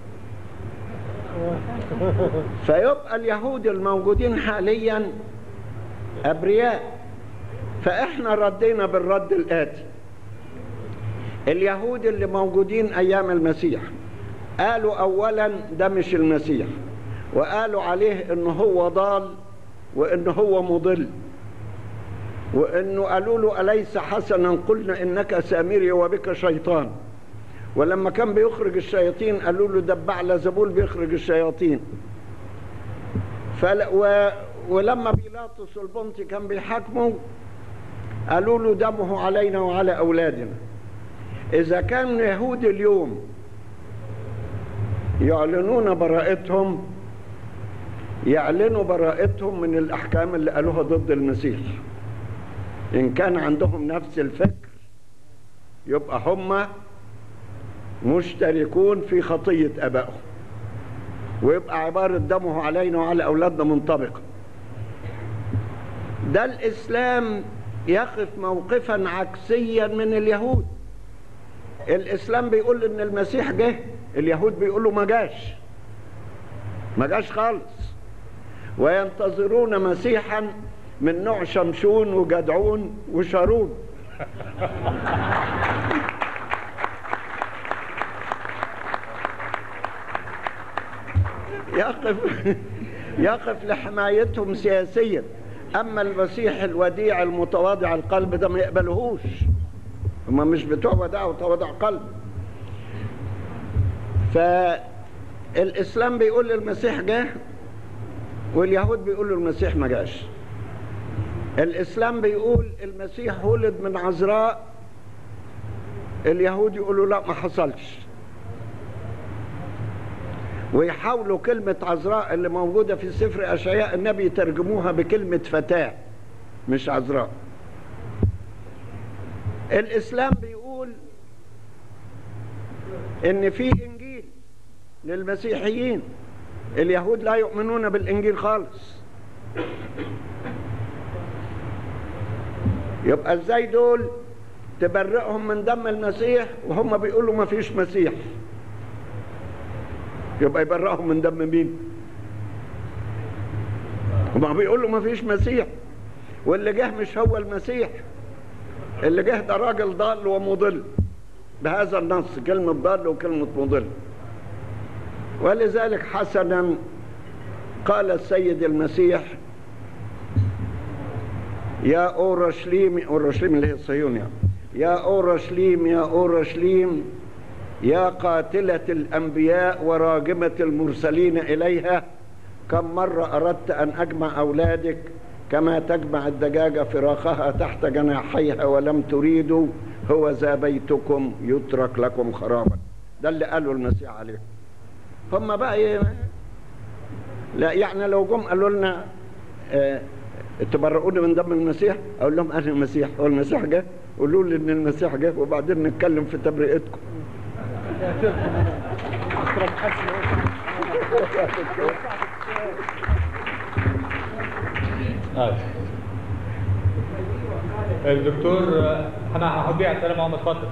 فيبقى اليهود الموجودين حاليا أبرياء فإحنا ردينا بالرد الآتي اليهود اللي موجودين أيام المسيح قالوا أولا ده مش المسيح وقالوا عليه إنه هو ضال وإنه هو مضل وإنه قالوا له أليس حسنا قلنا إنك سامري وبك شيطان ولما كان بيخرج الشياطين قالوا له دبع لزبول بيخرج الشياطين فل... و... ولما بيلاطس البنطي كان بيحاكمه قالوا له دمه علينا وعلى أولادنا إذا كان يهود اليوم يعلنون براءتهم يعلنوا براءتهم من الأحكام اللي قالوها ضد المسيح إن كان عندهم نفس الفكر يبقى هم مشتركون في خطية أبائهم ويبقى عبارة دمه علينا وعلى أولادنا منطبقة ده الإسلام يقف موقفا عكسيا من اليهود الإسلام بيقول إن المسيح جه اليهود بيقولوا ما جاش ما جاش خالص وينتظرون مسيحا من نوع شمشون وجدعون وشارون يقف يقف لحمايتهم سياسيا اما المسيح الوديع المتواضع القلب ده ما يقبلهوش هم مش بتوع وداع وتواضع قلب فالاسلام بيقول المسيح جه واليهود بيقولوا المسيح ما جاش الاسلام بيقول المسيح ولد من عذراء اليهود يقولوا لا ما حصلش ويحاولوا كلمة عذراء اللي موجودة في سفر أشعياء النبي يترجموها بكلمة فتاة مش عذراء الإسلام بيقول إن في إنجيل للمسيحيين اليهود لا يؤمنون بالإنجيل خالص يبقى ازاي دول تبرئهم من دم المسيح وهم بيقولوا ما فيش مسيح يبقى يبرئهم من دم مين هما بيقولوا ما فيش مسيح واللي جه مش هو المسيح اللي جه ده راجل ضال ومضل بهذا النص كلمة ضال وكلمة مضل ولذلك حسنا قال السيد المسيح يا أورشليم أورشليم اللي هي الصهيون يعني يا أورشليم يا أورشليم يا قاتلة الأنبياء وراجمة المرسلين إليها كم مرة أردت أن أجمع أولادك كما تجمع الدجاجة فراخها تحت جناحيها ولم تريدوا هو ذا بيتكم يترك لكم خرابا ده اللي قاله المسيح عليه هم بقى ي... لا يعني لو جم قالوا لنا آه تبرؤوني من دم المسيح اقول لهم انا المسيح هو المسيح جه قولوا لي ان المسيح جه وبعدين نتكلم في تبرئتكم آه. الدكتور انا هحبيه على السلامه محمد اتفضل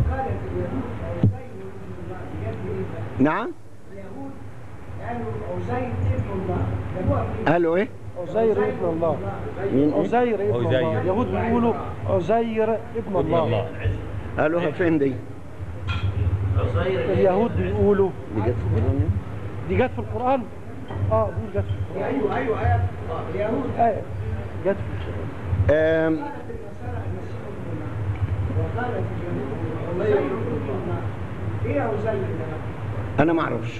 نعم قالوا ايه عزير ابن الله مين إيه؟ عزير ابن الله عزير. اليهود بيقولوا عزير ابن الله قالوها فين دي اليهود بيقولوا دي جت في القرآن يعني؟ دي جت في القرآن اه دي جت في القرآن ايوه ايوه اليهود ايه جت في القرآن آم، انا ما اعرفش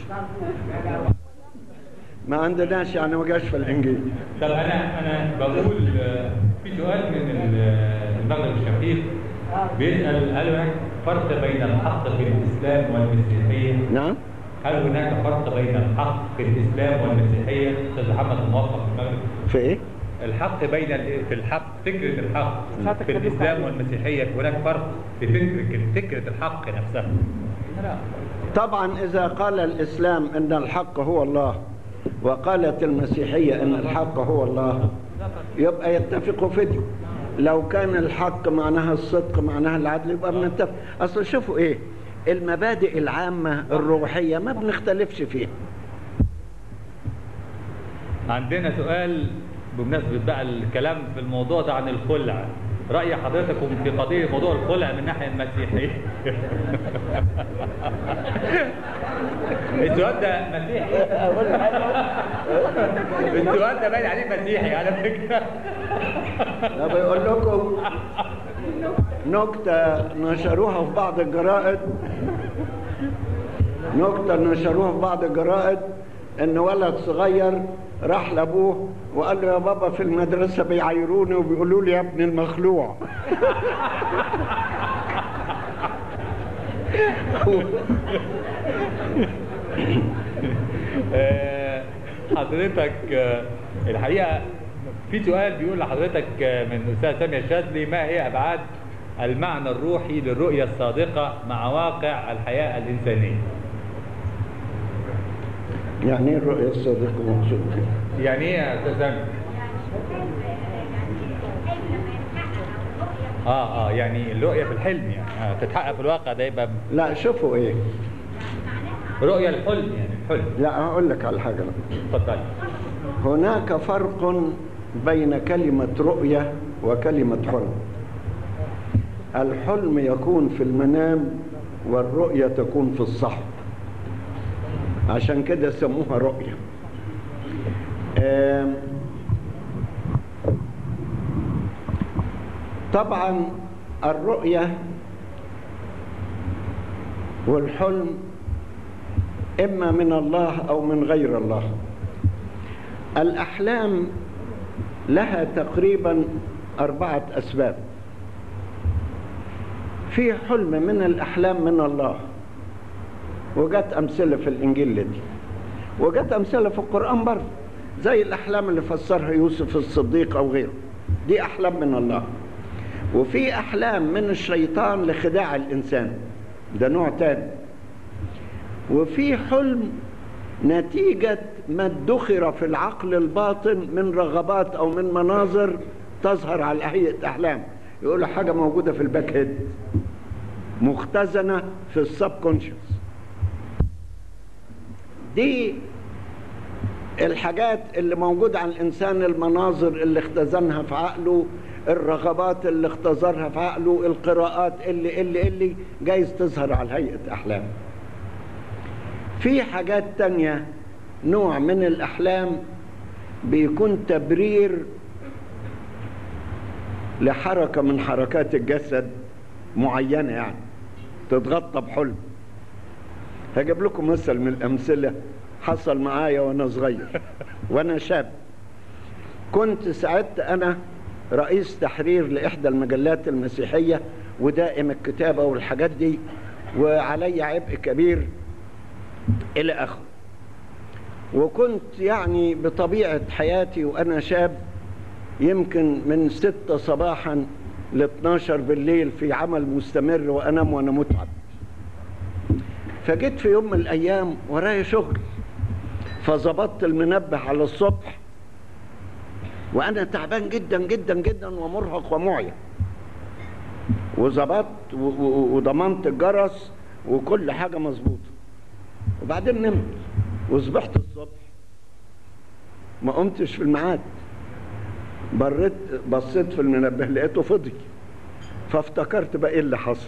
ما عندناش يعني ما جاش في الانجيل طب انا انا بقول آه، في سؤال من ال- المغرب الشقيق بيسال هل هناك فرق بين الحق في الاسلام والمسيحيه؟ نعم هل هناك فرق بين الحق في الاسلام والمسيحيه؟ استاذ محمد الموفق في المغرب في ايه الحق بين ال- في الحق فكره الحق ساعتك في كلمت الاسلام عليه. والمسيحيه هناك فرق في فكره فكره الحق نفسها طبعا اذا قال الاسلام ان الحق هو الله وقالت المسيحيه ان الحق هو الله يبقى يتفقوا فيديو لو كان الحق معناها الصدق معناها العدل يبقى بنتفق اصل شوفوا ايه المبادئ العامه الروحيه ما بنختلفش فيها عندنا سؤال بمناسبة بقى الكلام في الموضوع ده عن الخلع رأي حضرتكم في قضية موضوع الخلع من الناحية المسيحية السؤال ده مسيحي السؤال ده باين عليه مسيحي على فكرة أنا بيقول لكم نكتة نشروها في بعض الجرائد نكتة نشروها في بعض الجرائد إن ولد صغير راح لأبوه وقال له يا بابا في المدرسة بيعايروني وبيقولوا لي يا ابن المخلوع آه، حضرتك آه، الحقيقة في سؤال بيقول لحضرتك آه، من أستاذ سامية الشاذلي ما هي أبعاد المعنى الروحي للرؤية الصادقة مع واقع الحياة الإنسانية يعني ايه الرؤية الصادقة مقصود كده؟ يعني ايه يا استاذ سامي؟ اه اه يعني الرؤية في الحلم يعني آه تتحقق في الواقع ده يبقى لا شوفوا ايه رؤية الحلم يعني حلم لا هقول لك على حاجة اتفضل هناك فرق بين كلمة رؤية وكلمة حلم الحلم يكون في المنام والرؤية تكون في الصحو عشان كده سموها رؤية آم، طبعا الرؤية والحلم إما من الله أو من غير الله الأحلام لها تقريبا أربعة أسباب في حلم من الأحلام من الله وجت أمثلة في الإنجيل دي وجت أمثلة في القرآن برضه زي الأحلام اللي فسرها يوسف الصديق أو غيره دي أحلام من الله وفي أحلام من الشيطان لخداع الإنسان ده نوع تاني وفي حلم نتيجة ما ادخر في العقل الباطن من رغبات أو من مناظر تظهر على هيئة أحلام يقولوا حاجة موجودة في الباك هيد مختزنة في السب كونشس دي الحاجات اللي موجودة عن الإنسان المناظر اللي اختزنها في عقله الرغبات اللي اختزرها في عقله القراءات اللي اللي اللي جايز تظهر على هيئة أحلام في حاجات تانية نوع من الأحلام بيكون تبرير لحركة من حركات الجسد معينة يعني تتغطى بحلم هجيب لكم مثل من الأمثلة حصل معايا وأنا صغير وأنا شاب كنت ساعدت أنا رئيس تحرير لإحدى المجلات المسيحية ودائم الكتابة والحاجات دي وعلي عبء كبير إلى آخره وكنت يعني بطبيعة حياتي وأنا شاب يمكن من ستة صباحا ل 12 بالليل في عمل مستمر وأنام وأنا متعب فجيت في يوم من الأيام ورايا شغل فظبطت المنبه على الصبح وأنا تعبان جدا جدا جدا ومرهق ومعيا وظبطت و- و- وضمنت الجرس وكل حاجة مظبوطة وبعدين نمت وصبحت الصبح ما قمتش في الميعاد بريت بصيت في المنبه لقيته فضي فافتكرت بقى ايه اللي حصل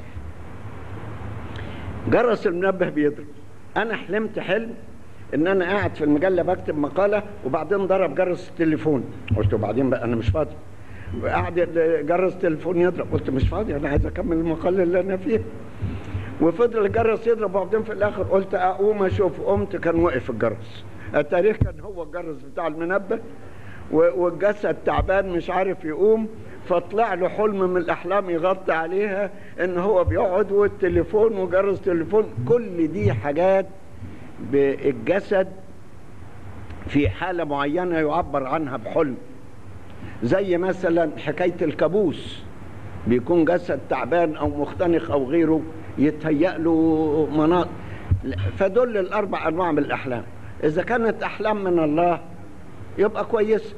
جرس المنبه بيضرب انا حلمت حلم ان انا قاعد في المجله بكتب مقاله وبعدين ضرب جرس التليفون قلت وبعدين بقى انا مش فاضي قعد جرس التليفون يضرب قلت مش فاضي انا عايز اكمل المقاله اللي انا فيها وفضل الجرس يضرب وبعدين في الاخر قلت اقوم اشوف قمت كان وقف الجرس التاريخ كان هو الجرس بتاع المنبه و- والجسد تعبان مش عارف يقوم فطلع له حلم من الاحلام يغطي عليها ان هو بيقعد والتليفون وجرس تليفون كل دي حاجات بالجسد في حالة معينة يعبر عنها بحلم زي مثلا حكاية الكابوس بيكون جسد تعبان او مختنق او غيره يتهيأ له مناطق فدول الاربع انواع من الاحلام اذا كانت احلام من الله يبقى كويس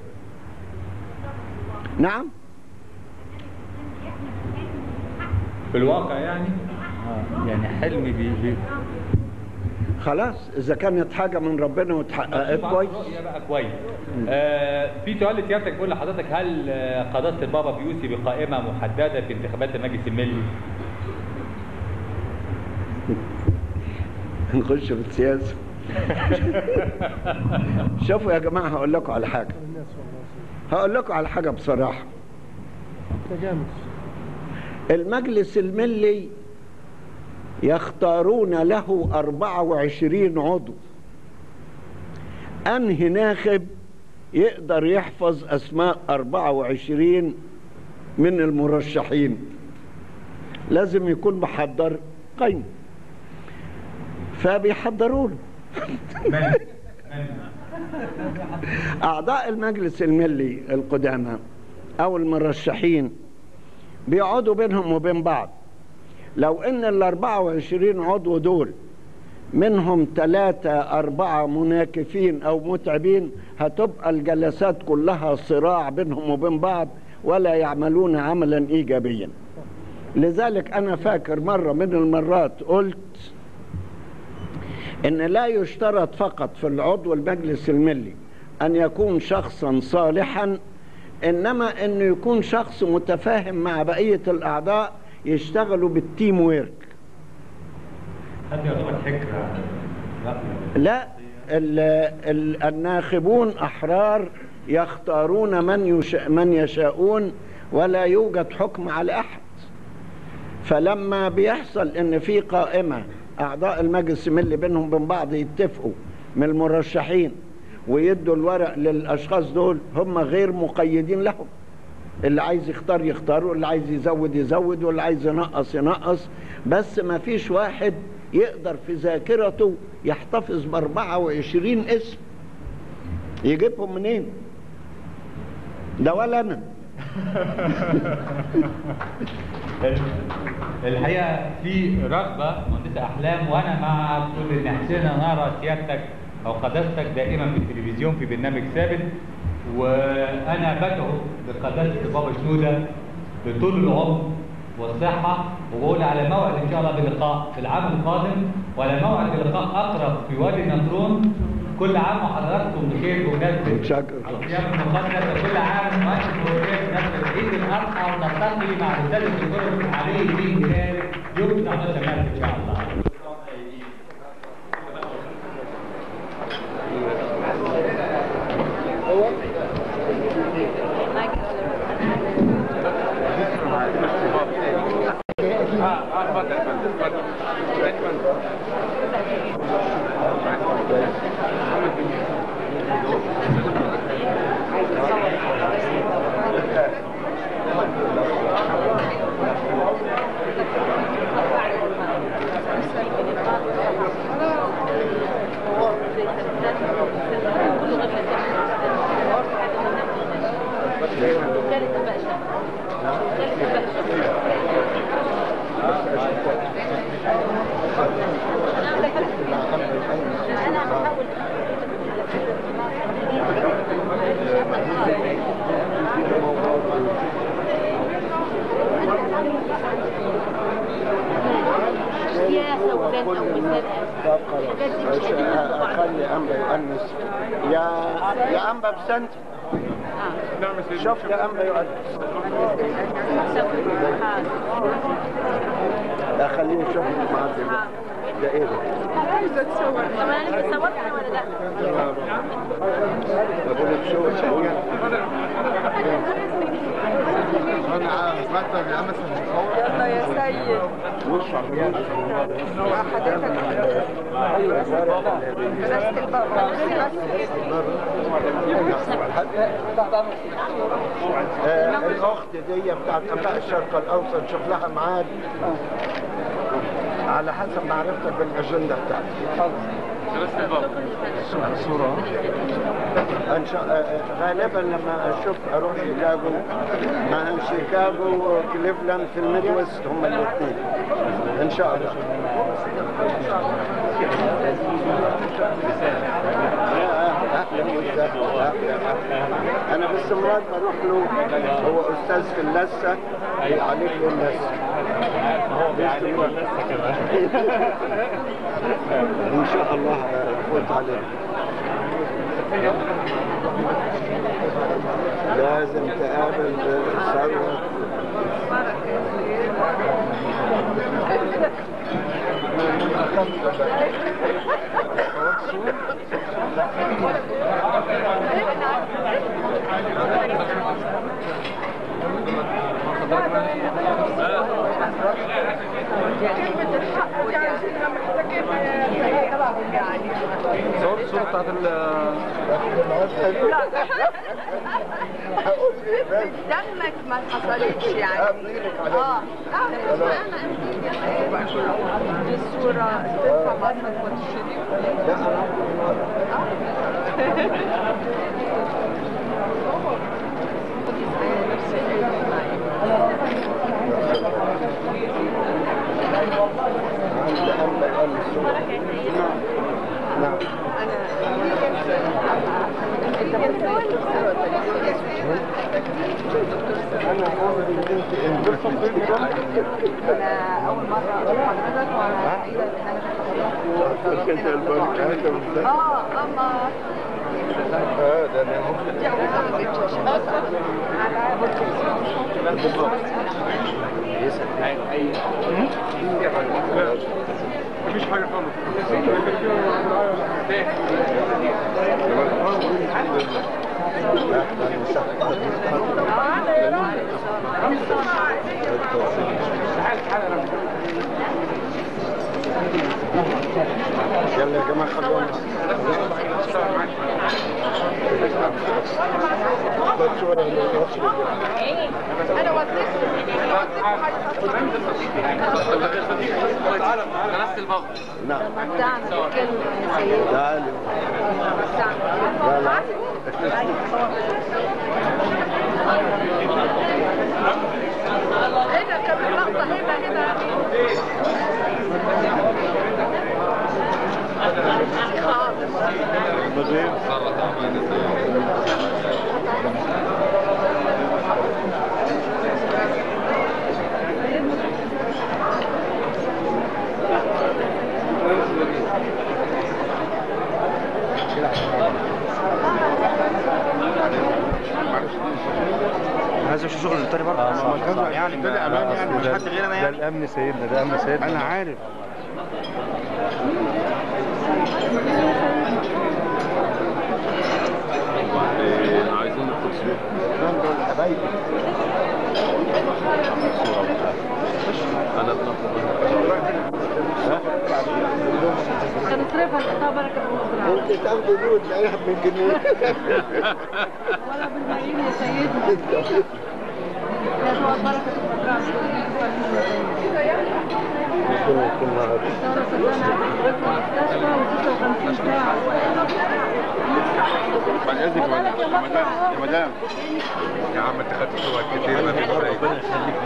نعم في الواقع يعني آه، يعني حلمي بي بي خلاص اذا كانت حاجه من ربنا واتحققت كويس رؤية بقى كويس آه في سؤال لسيادتك بيقول لحضرتك هل آه، قداسة البابا بيوصي بقائمة محددة في انتخابات المجلس الملي؟ نخش في السياسه شوفوا يا جماعه هقول لكم على حاجه هقول لكم على حاجه بصراحه تجامل المجلس الملي يختارون له 24 عضو أنهي ناخب يقدر يحفظ أسماء 24 من المرشحين لازم يكون محضر قيمة فبيحضروا له أعضاء المجلس الملي القدامى أو المرشحين بيقعدوا بينهم وبين بعض لو ان ال 24 عضو دول منهم ثلاثة أربعة مناكفين أو متعبين هتبقى الجلسات كلها صراع بينهم وبين بعض ولا يعملون عملا إيجابيا لذلك أنا فاكر مرة من المرات قلت ان لا يشترط فقط في العضو المجلس الملي ان يكون شخصا صالحا انما انه يكون شخص متفاهم مع بقيه الاعضاء يشتغلوا بالتيم ويرك هذا يعتبر حكرة لا ال ال الناخبون احرار يختارون من يش من يشاءون ولا يوجد حكم على احد فلما بيحصل ان في قائمه اعضاء المجلس الملي بينهم وبين بعض يتفقوا من المرشحين ويدوا الورق للاشخاص دول هم غير مقيدين لهم اللي عايز يختار يختار واللي عايز يزود يزود واللي عايز ينقص ينقص بس ما فيش واحد يقدر في ذاكرته يحتفظ ب 24 اسم يجيبهم منين؟ ده ولا انا الحقيقه في رغبه مهندسه احلام وانا مع كل ان حسنا نرى سيادتك او قداستك دائما في التلفزيون في برنامج ثابت وانا بدعو بقداسه بابا شنوده بطول العمر والصحه وبقول على موعد ان شاء الله بلقاء في العام القادم وعلى موعد بلقاء اقرب في وادي النطرون كل عام وحضراتكم بخير بمناسبه الصيام المقدس وكل عام وانتم بخير بمناسبه عيد الاضحى ونلتقي مع رساله الدكتور علي الدين هلال يوم 19 مارس ان شاء الله اخلي انبا يؤنس يا يا انبا بسنت شفت انبا يؤنس لا خليني اشوف معاك ده ايه ده؟ عايزه اتصور طب انا لسه صورت ولا لا؟ بقول لك شو انا مكتب يا امس المصور يلا يا سيد وش مع حضرتك بلاش البابا آه، الاخت دي بتاعت انباء الشرق الاوسط شوف لها ميعاد على حسب معرفتك بالاجنده بتاعتي صورة إن شاء آه، غالبا لما اشوف اروح شيكاغو مع شيكاغو وكليفلاند في الميدويست هم الاثنين ان شاء الله أهلاً وسهلاً. انا باستمرار بروح له هو استاذ في اللثه بيعالج لي اللثه باستمرار ان شاء الله افوت عليه لازم تقابل ثروت كلمة الحق دي عشان محتاجينها طبعا يعني صور الصورة بتاعت ال لا دمك ما حصلتش يعني اه دي الصورة تنفع بعد ما تكون الشريف عند أنبا يؤنس نعم انا انا اول مره اشوف حضرتك وانا سعيده ان انا انت البركات وبتاع اه اما اه ده انا ممكن مفيش حاجه خالص يلا يا جماعه خلونا بس شو انا انا وصلت انا وصلت نعم متعنا كلمه سيدة تعالي لا لا هنا كمان لقطه هنا هنا هذا شو شغل التاني برضه يعني ده امان يعني مش حد غيرنا ده يعني الامن سيدنا ده امن سيدنا انا عارف عايزين التصوير دول حبايبي انا اتنفض هنصرفها نحطها بركه بالمزرعه ممكن تاخدوا دول تلاقيها من جنيه ولا بالملايين يا سيدنا لا تقعد بركه بالمزرعه ربنا يكون معاك دورة سرطان عدد مستشفى و56 ساعة بعد اذنك يا مدام يا مدام يا مدام يا عم انت خدت صور كتير ما فيش فايده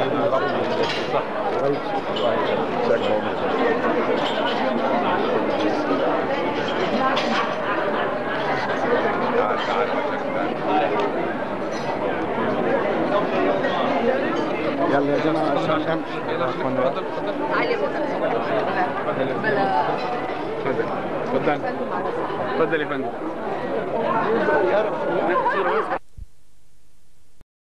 تعال تعال يلا يا جماعه عشان امشي تعالي بلا بلا اتفضل اتفضل اتفضل يا فندم